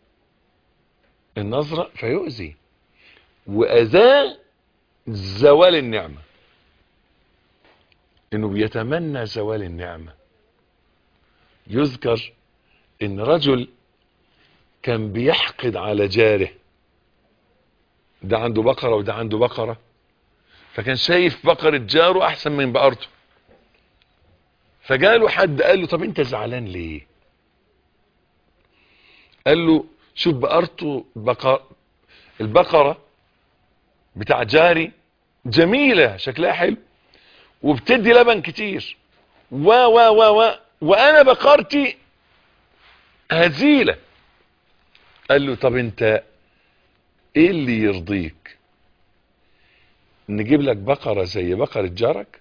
النظرة فيؤذي واذاه زوال النعمة انه بيتمنى زوال النعمة يذكر ان رجل كان بيحقد على جاره ده عنده بقرة وده عنده بقرة فكان شايف بقرة جاره احسن من بقرته فجاله حد قال له طب انت زعلان ليه قال له شوف بقرته بقر البقرة بتاع جاري جميلة شكلها حلو وبتدي لبن كتير و و و و وانا بقرتي هزيلة قال له طب انت ايه اللي يرضيك نجيب لك بقرة زي بقرة جارك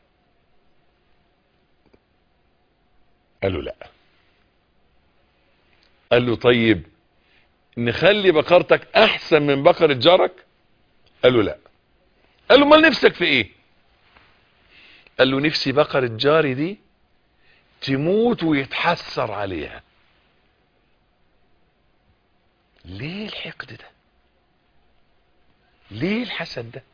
قال له لا قال له طيب نخلي بقرتك احسن من بقرة جارك قال له لا قال له امال نفسك في ايه قال له نفسي بقرة جاري دي تموت ويتحسر عليها ليه الحقد ده ليه الحسد ده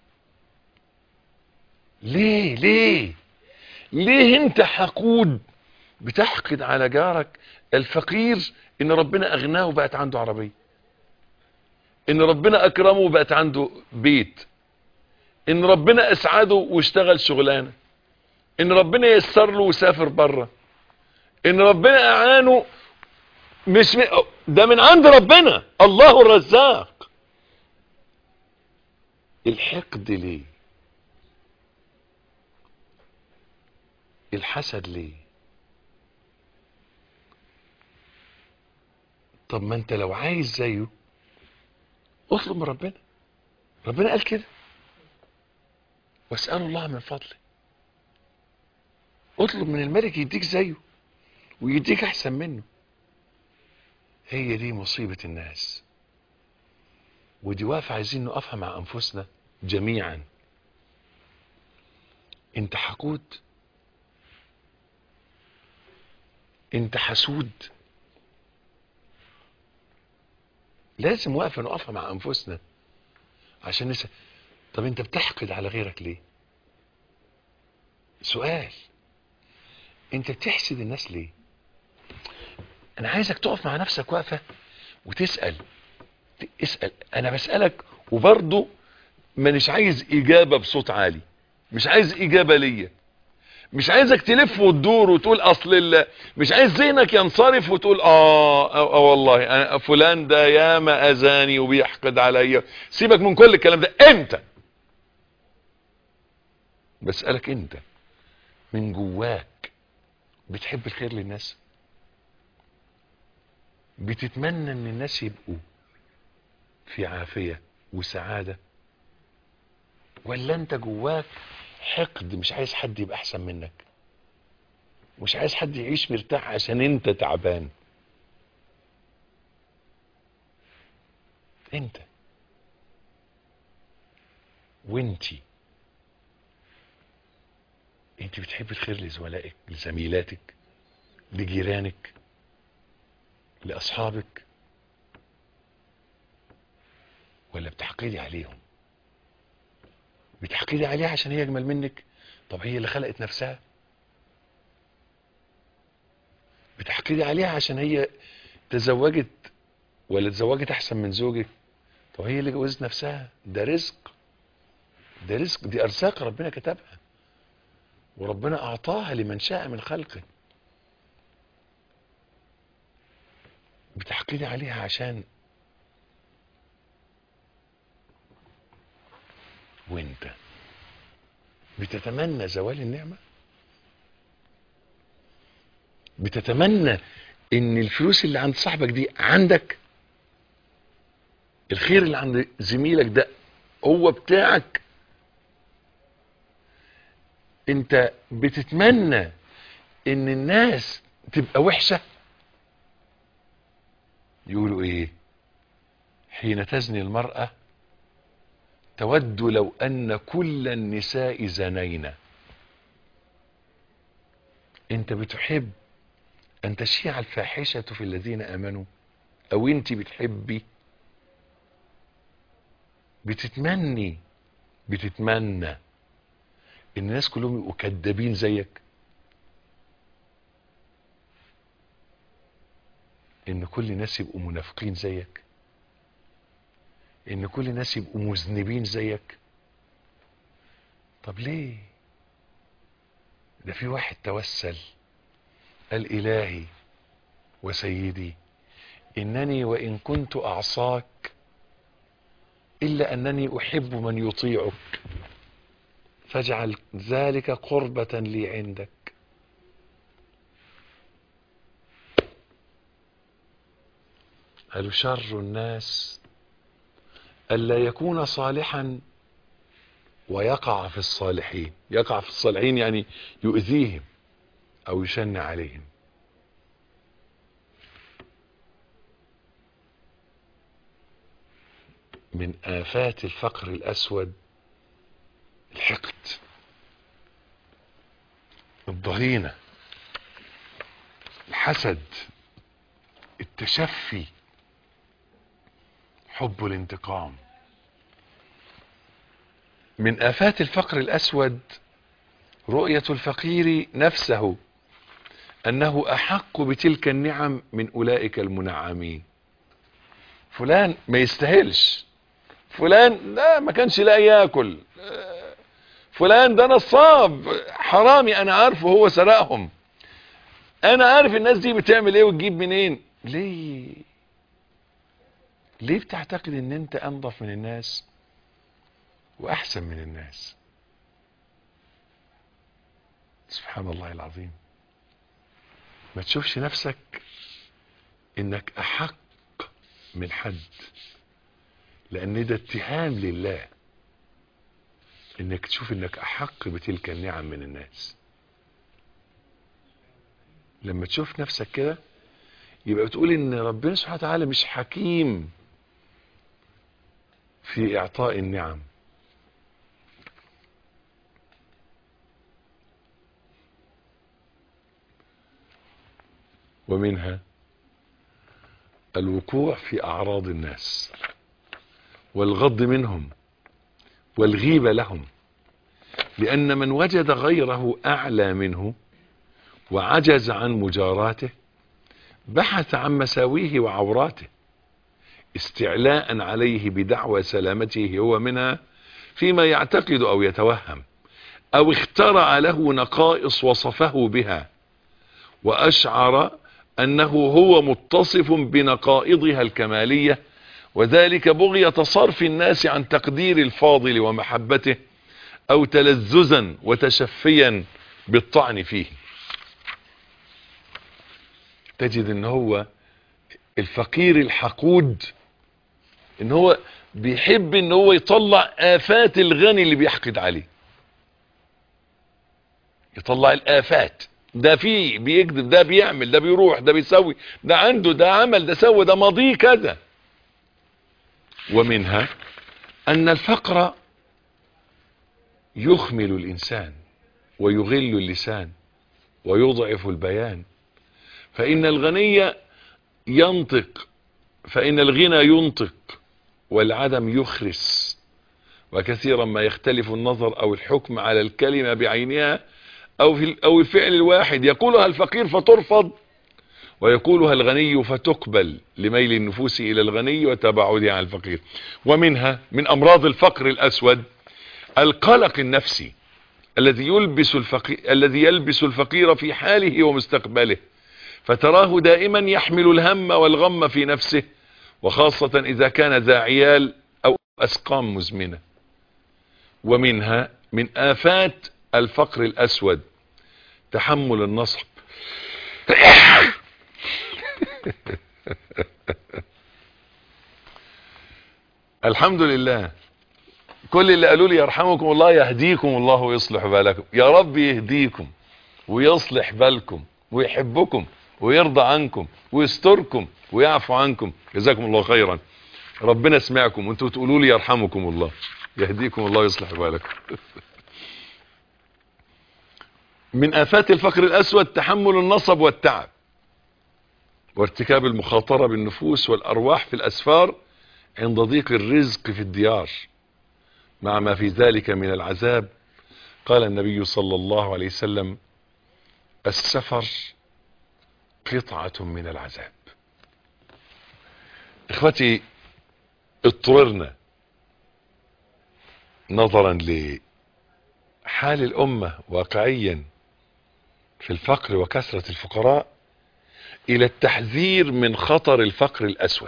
ليه ليه ليه انت حقود بتحقد على جارك الفقير ان ربنا اغناه وبقت عنده عربية ان ربنا اكرمه وبقت عنده بيت ان ربنا اسعده واشتغل شغلانه ان ربنا يسر له وسافر بره ان ربنا اعانه مش م... ده من عند ربنا الله الرزاق الحقد ليه الحسد ليه طب ما انت لو عايز زيه اطلب من ربنا ربنا قال كده واسألوا الله من فضله اطلب من الملك يديك زيه ويديك احسن منه هي دي مصيبة الناس ودي واقفة عايزين نقفها مع انفسنا جميعا انت حقود انت حسود لازم واقفة نقفها مع انفسنا عشان نسأل طب انت بتحقد على غيرك ليه سؤال انت بتحسد الناس ليه انا عايزك تقف مع نفسك واقفة وتسأل اسأل انا بسألك وبرضه مانيش عايز اجابة بصوت عالي مش عايز اجابة ليا مش عايزك تلف وتدور وتقول اصل الله مش عايز ذهنك ينصرف وتقول اه, آه, آه والله أنا فلان ده ياما اذاني وبيحقد عليا سيبك من كل الكلام ده انت بسألك انت من جواك بتحب الخير للناس بتتمنى ان الناس يبقوا في عافية وسعادة ولا انت جواك حقد مش عايز حد يبقى احسن منك مش عايز حد يعيش مرتاح عشان انت تعبان انت وانتي انت انت بتحب الخير لزملائك لزميلاتك لجيرانك لاصحابك ولا بتحقدي عليهم بتحقدي عليها عشان هي اجمل منك طب هي اللي خلقت نفسها بتحقدي عليها عشان هي تزوجت ولا تزوجت احسن من زوجك طب هي اللي جوزت نفسها ده رزق ده رزق دي ارزاق ربنا كتبها وربنا اعطاها لمن شاء من خلقه بتحقدي عليها عشان وانت بتتمنى زوال النعمة بتتمنى ان الفلوس اللي عند صاحبك دي عندك الخير اللي عند زميلك ده هو بتاعك انت بتتمنى ان الناس تبقى وحشة يقولوا ايه حين تزني المرأة تود لو ان كل النساء زنينا انت بتحب ان تشيع الفاحشة في الذين امنوا او انت بتحبي بتتمني بتتمنى ان الناس كلهم يبقوا كدابين زيك ان كل الناس يبقوا منافقين زيك ان كل الناس يبقوا مذنبين زيك طب ليه ده في واحد توسل قال الهي وسيدي انني وان كنت اعصاك الا انني احب من يطيعك فاجعل ذلك قربة لي عندك هل شر الناس ألا يكون صالحا ويقع في الصالحين يقع في الصالحين يعني يؤذيهم أو يشن عليهم من آفات الفقر الأسود الحقد الضغينة الحسد التشفي حب الانتقام من آفات الفقر الأسود رؤية الفقير نفسه أنه أحق بتلك النعم من أولئك المنعمين فلان ما يستاهلش فلان ده ما كانش لاقي ياكل فلان ده نصاب حرامي انا عارفه هو سرقهم انا عارف الناس دي بتعمل ايه وتجيب منين ليه ليه بتعتقد ان انت انظف من الناس واحسن من الناس سبحان الله العظيم ما تشوفش نفسك انك احق من حد لان ده اتهام لله انك تشوف انك احق بتلك النعم من الناس لما تشوف نفسك كده يبقى تقول ان ربنا سبحانه وتعالى مش حكيم في اعطاء النعم ومنها الوقوع في اعراض الناس والغض منهم والغيبة لهم لأن من وجد غيره أعلى منه وعجز عن مجاراته بحث عن مساويه وعوراته استعلاء عليه بدعوى سلامته هو منها فيما يعتقد أو يتوهم أو اخترع له نقائص وصفه بها وأشعر أنه هو متصف بنقائضها الكمالية وذلك بغية صرف الناس عن تقدير الفاضل ومحبته او تلذذا وتشفيا بالطعن فيه تجد ان هو الفقير الحقود ان هو بيحب ان هو يطلع افات الغني اللي بيحقد عليه يطلع الافات ده فيه بيكذب ده بيعمل ده بيروح ده بيسوي ده عنده ده عمل ده سوى ده ماضيه كذا ومنها أن الفقر يخمل الإنسان ويغل اللسان ويضعف البيان فإن الغني ينطق فإن الغنى ينطق والعدم يخرس وكثيرا ما يختلف النظر أو الحكم على الكلمة بعينها أو, في أو الفعل الواحد يقولها الفقير فترفض ويقولها الغني فتقبل لميل النفوس إلى الغني وتباعدها عن الفقير ومنها من أمراض الفقر الأسود القلق النفسي الذي يلبس الفقير الذي يلبس الفقير في حاله ومستقبله فتراه دائما يحمل الهم والغم في نفسه وخاصة إذا كان ذا عيال أو أسقام مزمنة ومنها من آفات الفقر الأسود تحمل النصب الحمد لله كل اللي قالوا لي يرحمكم الله يهديكم الله ويصلح بالكم يا رب يهديكم ويصلح بالكم ويحبكم ويرضى عنكم ويستركم ويعفو عنكم جزاكم الله خيرا ربنا سمعكم وانتوا تقولوا لي يرحمكم الله يهديكم الله ويصلح بالكم من آفات الفقر الأسود تحمل النصب والتعب وارتكاب المخاطرة بالنفوس والأرواح في الأسفار عند ضيق الرزق في الديار مع ما في ذلك من العذاب قال النبي صلى الله عليه وسلم السفر قطعة من العذاب اخوتي اضطررنا نظرا لحال الامة واقعيا في الفقر وكثرة الفقراء الى التحذير من خطر الفقر الاسود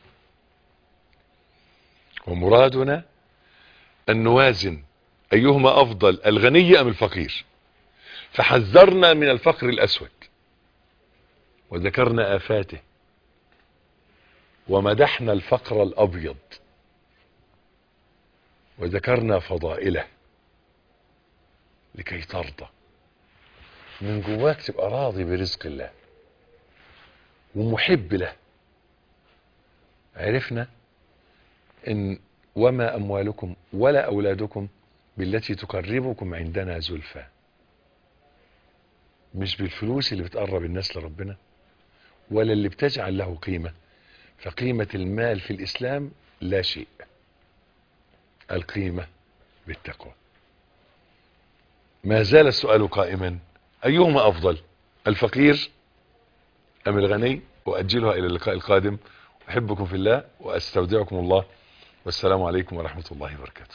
ومرادنا ان نوازن ايهما افضل الغني ام الفقير فحذرنا من الفقر الاسود وذكرنا آفاته ومدحنا الفقر الأبيض وذكرنا فضائله لكي ترضى من جواك تبقى راضي برزق الله ومحب له عرفنا ان وما اموالكم ولا اولادكم بالتي تقربكم عندنا زلفى مش بالفلوس اللي بتقرب الناس لربنا ولا اللي بتجعل له قيمة فقيمة المال في الإسلام لا شيء القيمة بالتقوى ما زال السؤال قائما أيهما أفضل الفقير أم الغني وأجلها إلى اللقاء القادم أحبكم في الله وأستودعكم الله والسلام عليكم ورحمة الله وبركاته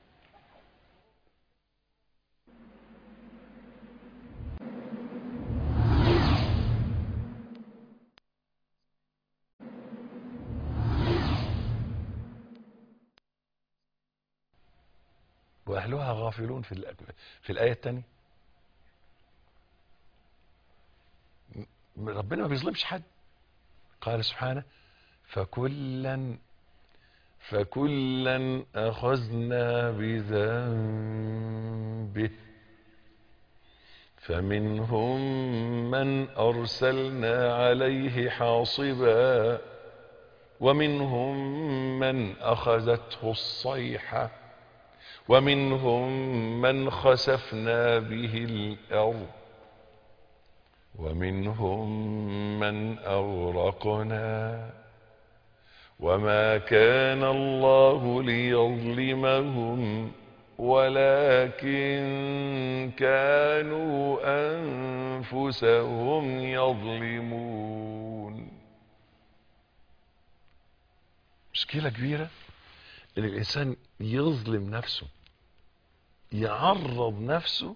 واهلها غافلون في الآ- في الايه الثانيه ربنا ما بيظلمش حد قال سبحانه فكلا فكلا اخذنا بذنبه فمنهم من ارسلنا عليه حاصبا ومنهم من اخذته الصيحه ومنهم من خسفنا به الأرض ومنهم من أغرقنا وما كان الله ليظلمهم ولكن كانوا أنفسهم يظلمون مشكلة كبيرة ان الانسان يظلم نفسه يعرض نفسه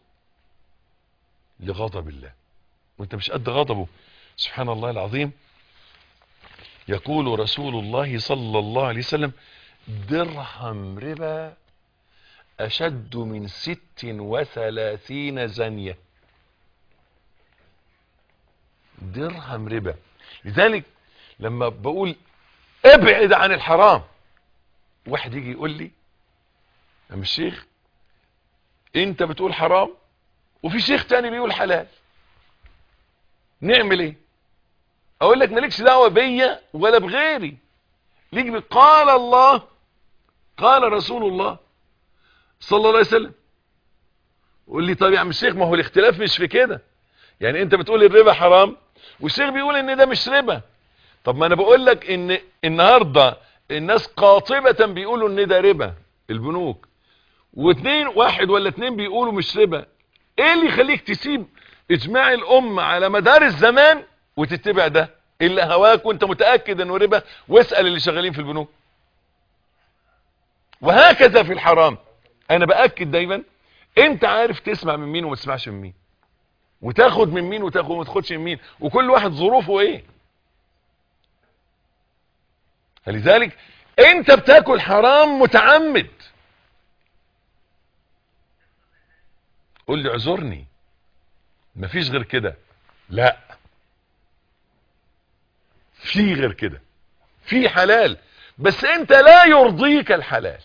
لغضب الله وانت مش قد غضبه سبحان الله العظيم يقول رسول الله صلى الله عليه وسلم درهم ربا اشد من ست وثلاثين زنية درهم ربا لذلك لما بقول ابعد عن الحرام واحد يجي يقول لي يا الشيخ انت بتقول حرام وفي شيخ تاني بيقول حلال نعمل ايه اقول لك مالكش دعوه بيا ولا بغيري ليك بي- قال الله قال رسول الله صلى الله عليه وسلم قول لي طب يا عم الشيخ ما هو الاختلاف مش في كده يعني انت بتقول الربا حرام والشيخ بيقول ان ده مش ربا طب ما انا بقول لك ان النهارده الناس قاطبة بيقولوا ان ده ربا البنوك واثنين واحد ولا اتنين بيقولوا مش ربا ايه اللي يخليك تسيب اجماع الامة على مدار الزمان وتتبع ده اللي هواك وانت متأكد انه ربا واسأل اللي شغالين في البنوك وهكذا في الحرام انا باكد دايما انت عارف تسمع من مين وما تسمعش من مين وتاخد من مين وتاخد وما تاخدش من مين وكل واحد ظروفه ايه فلذلك انت بتاكل حرام متعمد قول لي اعذرني مفيش غير كده لا في غير كده في حلال بس انت لا يرضيك الحلال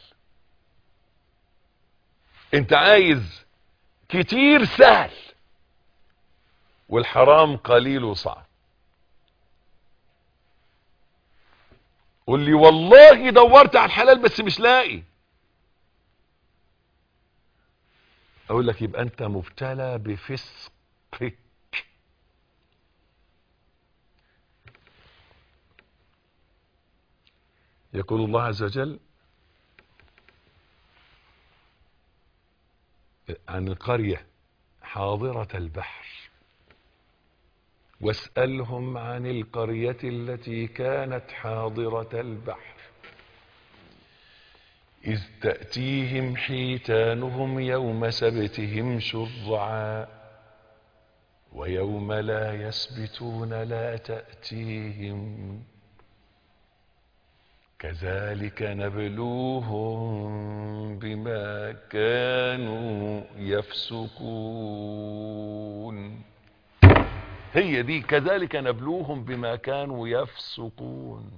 انت عايز كتير سهل والحرام قليل وصعب قول لي والله دورت على الحلال بس مش لاقي اقول لك يبقى انت مبتلى بفسقك يقول الله عز وجل عن القرية حاضرة البحر واسألهم عن القرية التي كانت حاضرة البحر إذ تأتيهم حيتانهم يوم سبتهم شرعا ويوم لا يسبتون لا تأتيهم كذلك نبلوهم بما كانوا يفسقون هي دي كذلك نبلوهم بما كانوا يفسقون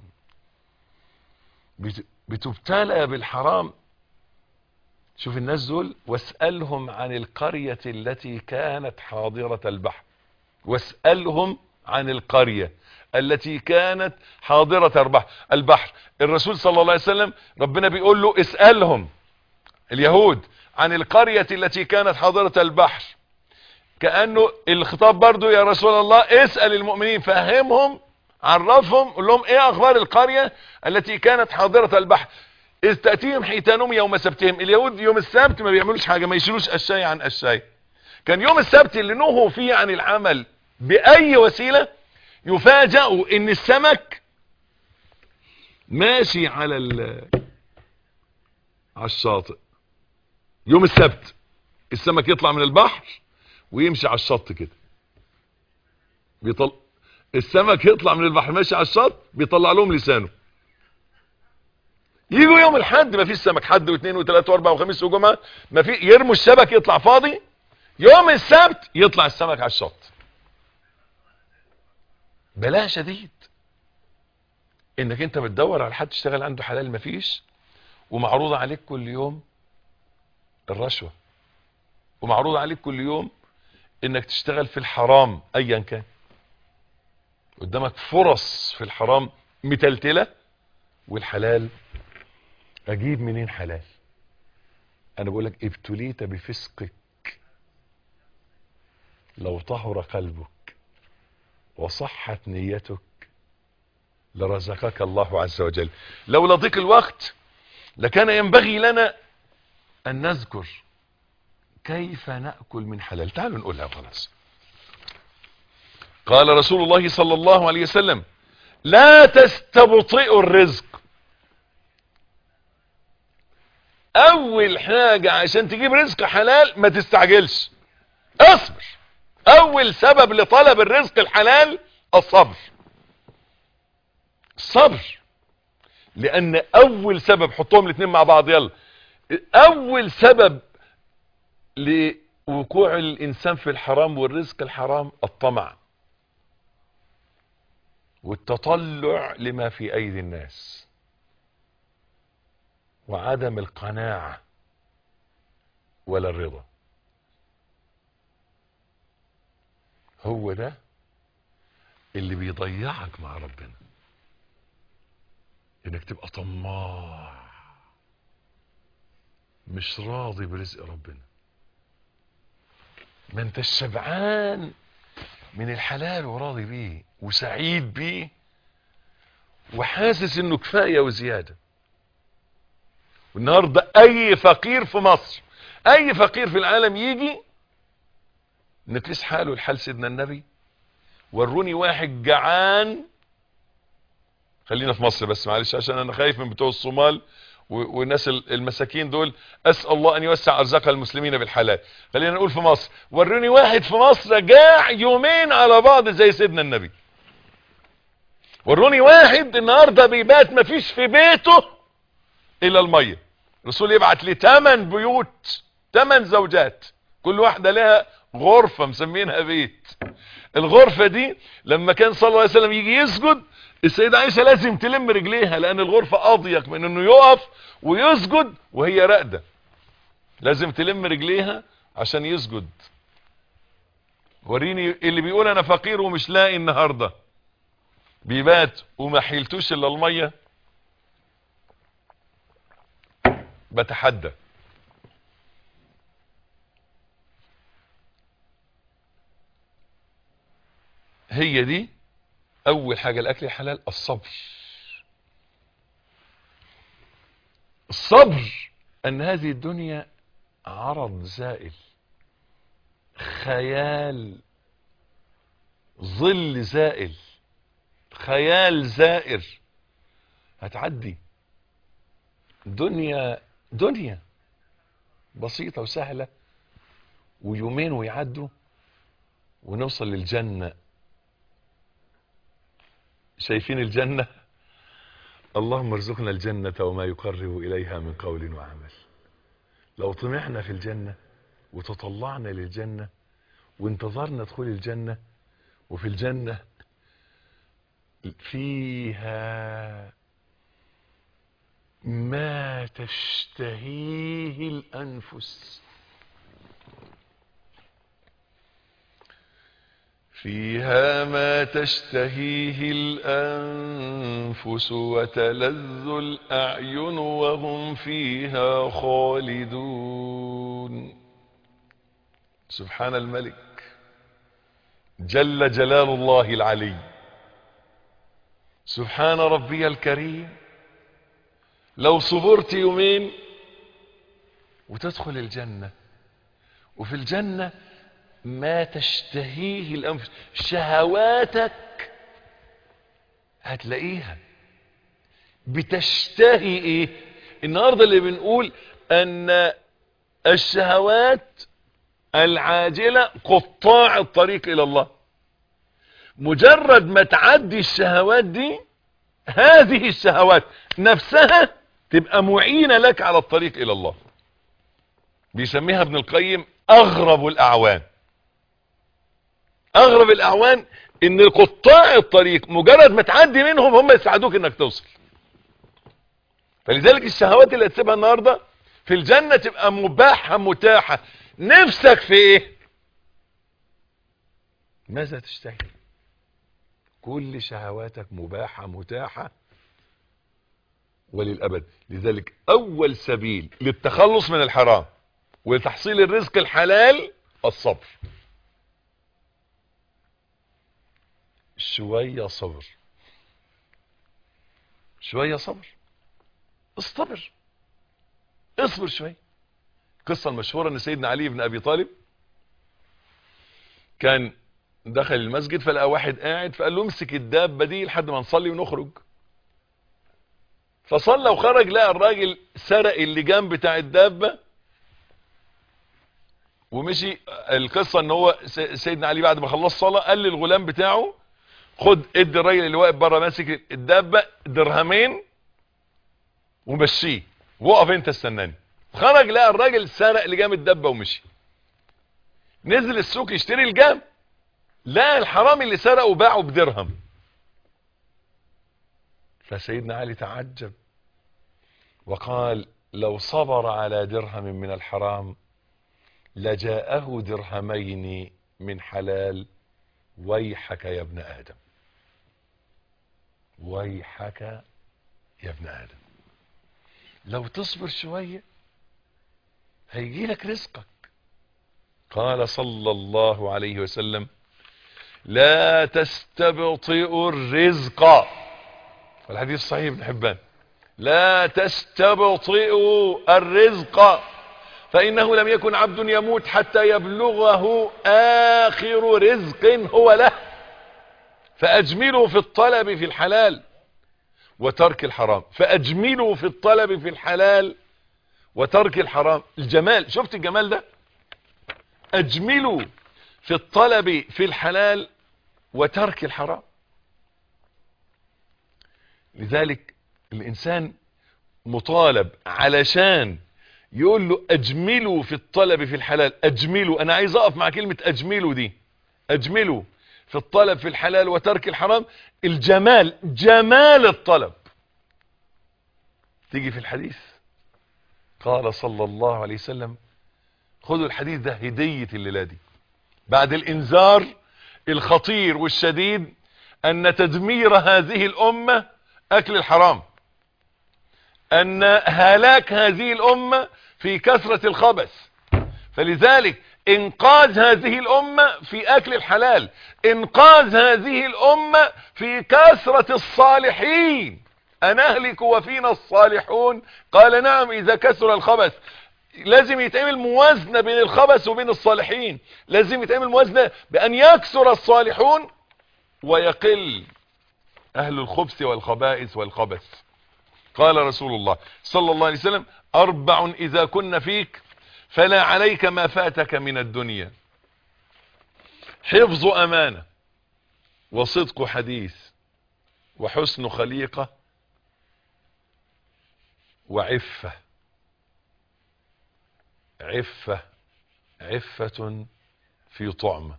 بتبتلى بالحرام شوف الناس دول واسألهم عن القرية التي كانت حاضرة البحر واسألهم عن القرية التي كانت حاضرة البحر الرسول صلى الله عليه وسلم ربنا بيقول له اسألهم اليهود عن القرية التي كانت حاضرة البحر كأنه الخطاب برضو يا رسول الله اسأل المؤمنين فهمهم عرفهم قول لهم ايه اخبار القرية التي كانت حاضرة البحر اذ تأتيهم حيتانهم يوم سبتهم اليهود يوم السبت ما بيعملوش حاجة ما يشيلوش الشاي عن الشاي كان يوم السبت اللي نهوا فيه عن العمل بأي وسيلة يفاجئوا ان السمك ماشي على على الشاطئ يوم السبت السمك يطلع من البحر ويمشي على الشط كده بيطل السمك يطلع من البحر ماشي على الشط بيطلع لهم لسانه يجوا يوم الحد ما فيش سمك حد واثنين وثلاثة واربعة وخميس وجمعة ما في يرموا الشبك يطلع فاضي يوم السبت يطلع السمك على الشط بلاء شديد انك انت بتدور على حد تشتغل عنده حلال مفيش ومعروض عليك كل يوم الرشوة ومعروض عليك كل يوم انك تشتغل في الحرام ايا كان قدامك فرص في الحرام متلتلة والحلال اجيب منين حلال انا بقول لك ابتليت بفسقك لو طهر قلبك وصحت نيتك لرزقك الله عز وجل لولا ضيق الوقت لكان ينبغي لنا ان نذكر كيف نأكل من حلال تعالوا نقولها خلاص قال رسول الله صلى الله عليه وسلم لا تستبطئوا الرزق اول حاجة عشان تجيب رزق حلال ما تستعجلش اصبر اول سبب لطلب الرزق الحلال الصبر الصبر لان اول سبب حطهم الاثنين مع بعض يلا اول سبب لوقوع الانسان في الحرام والرزق الحرام الطمع والتطلع لما في ايدي الناس وعدم القناعة ولا الرضا هو ده اللي بيضيعك مع ربنا انك تبقى طماع مش راضي برزق ربنا ما انت الشبعان من الحلال وراضي بيه وسعيد بيه وحاسس انه كفايه وزياده والنهارده اي فقير في مصر اي فقير في العالم يجي نقيس حاله لحال سيدنا النبي وروني واحد جعان خلينا في مصر بس معلش عشان انا خايف من بتوع الصومال و- والناس ال- المساكين دول اسال الله ان يوسع ارزاق المسلمين بالحلال خلينا نقول في مصر وروني واحد في مصر جاع يومين على بعض زي سيدنا النبي وروني واحد النهارده بيبات مفيش في بيته الا الميه الرسول يبعت لي 8 بيوت 8 زوجات كل واحده لها غرفه مسمينها بيت الغرفه دي لما كان صلى الله عليه وسلم يجي يسجد السيده عائشه لازم تلم رجليها لان الغرفه اضيق من انه يقف ويسجد وهي راقده لازم تلم رجليها عشان يسجد وريني اللي بيقول انا فقير ومش لاقي النهارده بيبات وما حيلتوش الا الميه بتحدى هي دي اول حاجة الاكل الحلال الصبر الصبر ان هذه الدنيا عرض زائل خيال ظل زائل خيال زائر هتعدي دنيا دنيا بسيطة وسهلة ويومين ويعدوا ونوصل للجنة شايفين الجنة اللهم ارزقنا الجنة وما يقرب إليها من قول وعمل لو طمعنا في الجنة وتطلعنا للجنة وانتظرنا دخول الجنة وفي الجنة فيها ما تشتهيه الأنفس فيها ما تشتهيه الأنفس وتلذ الأعين وهم فيها خالدون سبحان الملك جل جلال الله العلي سبحان ربي الكريم لو صبرت يومين وتدخل الجنة وفي الجنة ما تشتهيه الأنفس شهواتك هتلاقيها بتشتهي ايه النهاردة اللي بنقول ان الشهوات العاجلة قطاع الطريق الى الله مجرد ما تعدي الشهوات دي هذه الشهوات نفسها تبقى معينة لك على الطريق الى الله بيسميها ابن القيم اغرب الاعوان اغرب الاعوان ان قطاع الطريق مجرد ما تعدي منهم هم يساعدوك انك توصل فلذلك الشهوات اللي هتسيبها النهاردة في الجنة تبقى مباحة متاحة نفسك في ايه ماذا تشتهي كل شهواتك مباحة متاحة وللأبد لذلك أول سبيل للتخلص من الحرام ولتحصيل الرزق الحلال الصبر شوية صبر شوية صبر اصطبر اصبر شوية القصة المشهورة ان سيدنا علي بن ابي طالب كان دخل المسجد فلقى واحد قاعد فقال له امسك الدابة دي لحد ما نصلي ونخرج فصلى وخرج لقى الراجل سرق اللجام بتاع الدابة ومشي القصة ان هو سيدنا علي بعد ما خلص صلاة قال للغلام بتاعه خد ادي الراجل اللي واقف بره ماسك الدابة درهمين ومشيه وقف انت استناني خرج لقى الراجل سرق لجام الدابة ومشي نزل السوق يشتري الجام لقى الحرامي اللي سرقه وباعه بدرهم فسيدنا علي تعجب وقال لو صبر على درهم من الحرام لجاءه درهمين من حلال ويحك يا ابن آدم ويحك يا ابن آدم لو تصبر شوية هيجي لك رزقك قال صلى الله عليه وسلم لا تستبطئوا الرزق والحديث صحيح ابن حبان لا تستبطئوا الرزق فإنه لم يكن عبد يموت حتى يبلغه آخر رزق هو له فأجملوا في الطلب في الحلال وترك الحرام فأجملوا في الطلب في الحلال وترك الحرام الجمال شفت الجمال ده أجملوا في الطلب في الحلال وترك الحرام لذلك الإنسان مطالب علشان يقول له أجملوا في الطلب في الحلال أجملوا أنا عايز أقف مع كلمة أجملوا دي أجملوا في الطلب في الحلال وترك الحرام الجمال جمال الطلب تيجي في الحديث قال صلى الله عليه وسلم خذوا الحديث ده هدية الليلة دي بعد الانذار الخطير والشديد ان تدمير هذه الامة اكل الحرام ان هلاك هذه الامة في كثرة الخبث فلذلك انقاذ هذه الامة في اكل الحلال انقاذ هذه الامة في كثرة الصالحين انهلك وفينا الصالحون قال نعم اذا كثر الخبث لازم يتعمل موازنة بين الخبث وبين الصالحين لازم يتعمل موازنة بان يكثر الصالحون ويقل اهل الخبث والخبائث والخبث قال رسول الله صلى الله عليه وسلم اربع اذا كن فيك فلا عليك ما فاتك من الدنيا حفظ امانة وصدق حديث وحسن خليقة وعفة عفة عفة في طعمة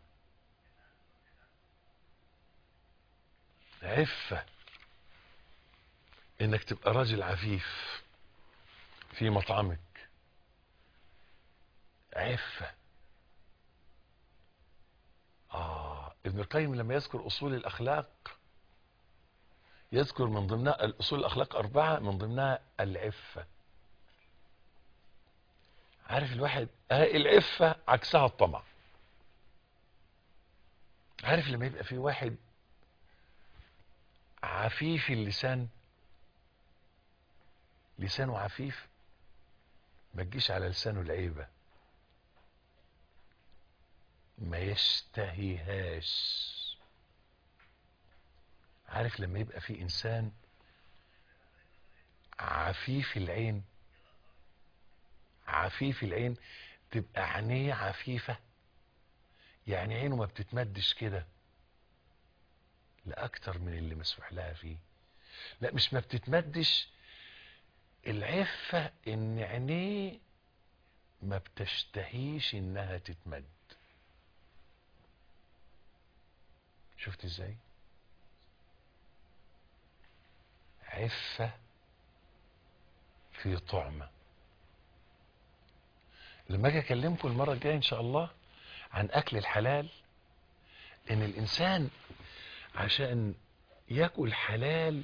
عفة انك تبقى راجل عفيف في مطعمك عفة آه ابن القيم لما يذكر أصول الأخلاق يذكر من ضمنها الأصول الأخلاق أربعة من ضمنها العفة عارف الواحد آه العفة عكسها الطمع عارف لما يبقى في واحد عفيف اللسان لسانه عفيف ما تجيش على لسانه العيبه ما يشتهيهاش عارف لما يبقى في انسان عفيف العين عفيف العين تبقى عينيه عفيفة يعني عينه ما بتتمدش كده لا اكتر من اللي مسموح لها فيه لا مش ما بتتمدش العفة ان عينيه ما بتشتهيش انها تتمد شفت ازاي عفة في طعمة لما اجي اكلمكم المرة الجاية ان شاء الله عن اكل الحلال ان الانسان عشان ياكل حلال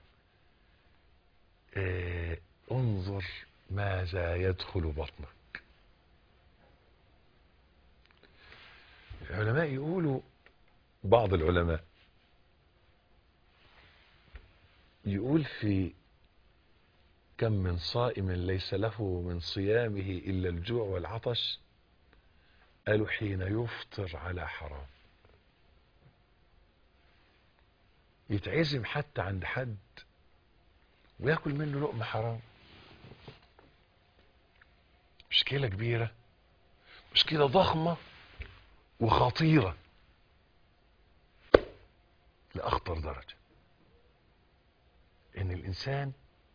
اه انظر ماذا يدخل بطنك العلماء يقولوا بعض العلماء يقول في كم من صائم ليس له من صيامه إلا الجوع والعطش قالوا حين يفطر على حرام يتعزم حتى عند حد وياكل منه لقمة حرام مشكلة كبيرة مشكلة ضخمة وخطيرة لأخطر درجة ان الانسان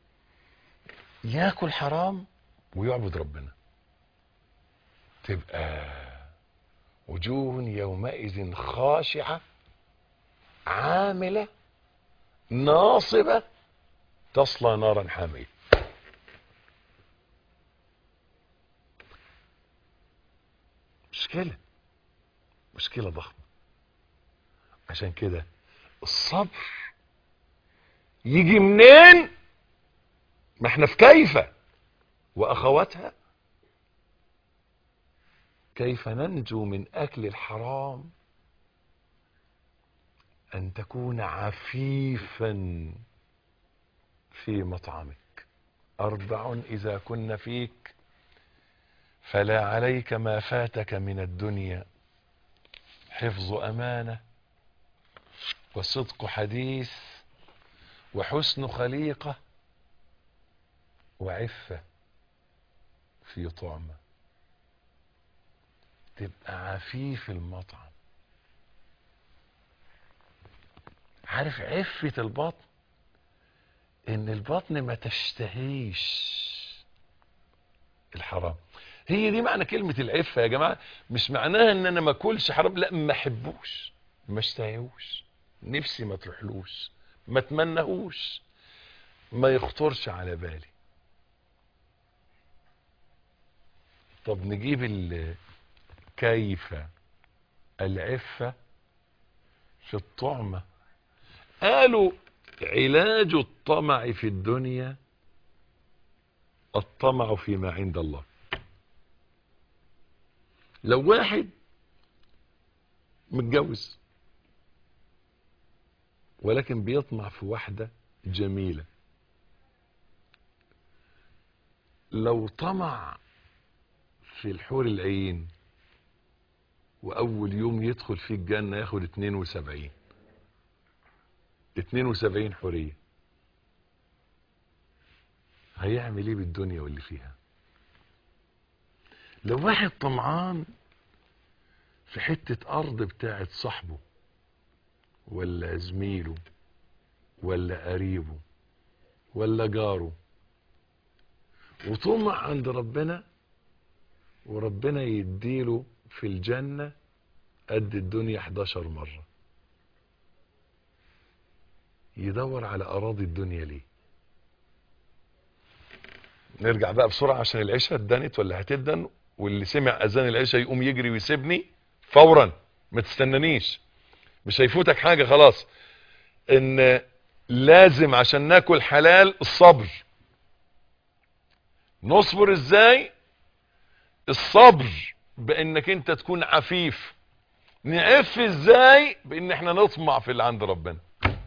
ياكل حرام ويعبد ربنا تبقى وجوه يومئذ خاشعة عاملة ناصبة تصلى نارا حامية مشكلة مشكلة ضخمة عشان كده الصبر يجي منين ما احنا في كيف واخواتها كيف ننجو من أكل الحرام أن تكون عفيفا في مطعمك أربع إذا كن فيك فلا عليك ما فاتك من الدنيا حفظ أمانة وصدق حديث وحسن خليقة وعفة في طعمة تبقى عفيف المطعم عارف عفة البطن ان البطن ما تشتهيش الحرام هي دي معنى كلمة العفة يا جماعة مش معناها ان انا ما اكلش حرام لا ما احبوش ما اشتهيهوش نفسي ما تروحلوش ما اتمنهوش ما يخطرش على بالي طب نجيب ال كيف العفة في الطعمة قالوا علاج الطمع في الدنيا الطمع فيما عند الله لو واحد متجوز ولكن بيطمع في واحدة جميلة لو طمع في الحور العين واول يوم يدخل فيه الجنة ياخد 72 72 حورية هيعمل ايه بالدنيا واللي فيها لو واحد طمعان في حتة ارض بتاعت صاحبه ولا زميله ولا قريبه ولا جاره وطمع عند ربنا وربنا يديله في الجنة قد الدنيا 11 مرة يدور على أراضي الدنيا ليه نرجع بقى بسرعة عشان العشاء اتدنت ولا هتدن واللي سمع أذان العشاء يقوم يجري ويسيبني فورا ما تستنانيش مش هيفوتك حاجة خلاص ان لازم عشان ناكل حلال الصبر نصبر ازاي الصبر بانك انت تكون عفيف نعف ازاي بان احنا نطمع في اللي عند ربنا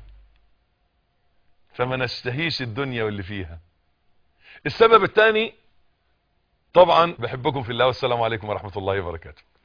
فما نشتهيش الدنيا واللي فيها السبب الثاني طبعا بحبكم في الله والسلام عليكم ورحمة الله وبركاته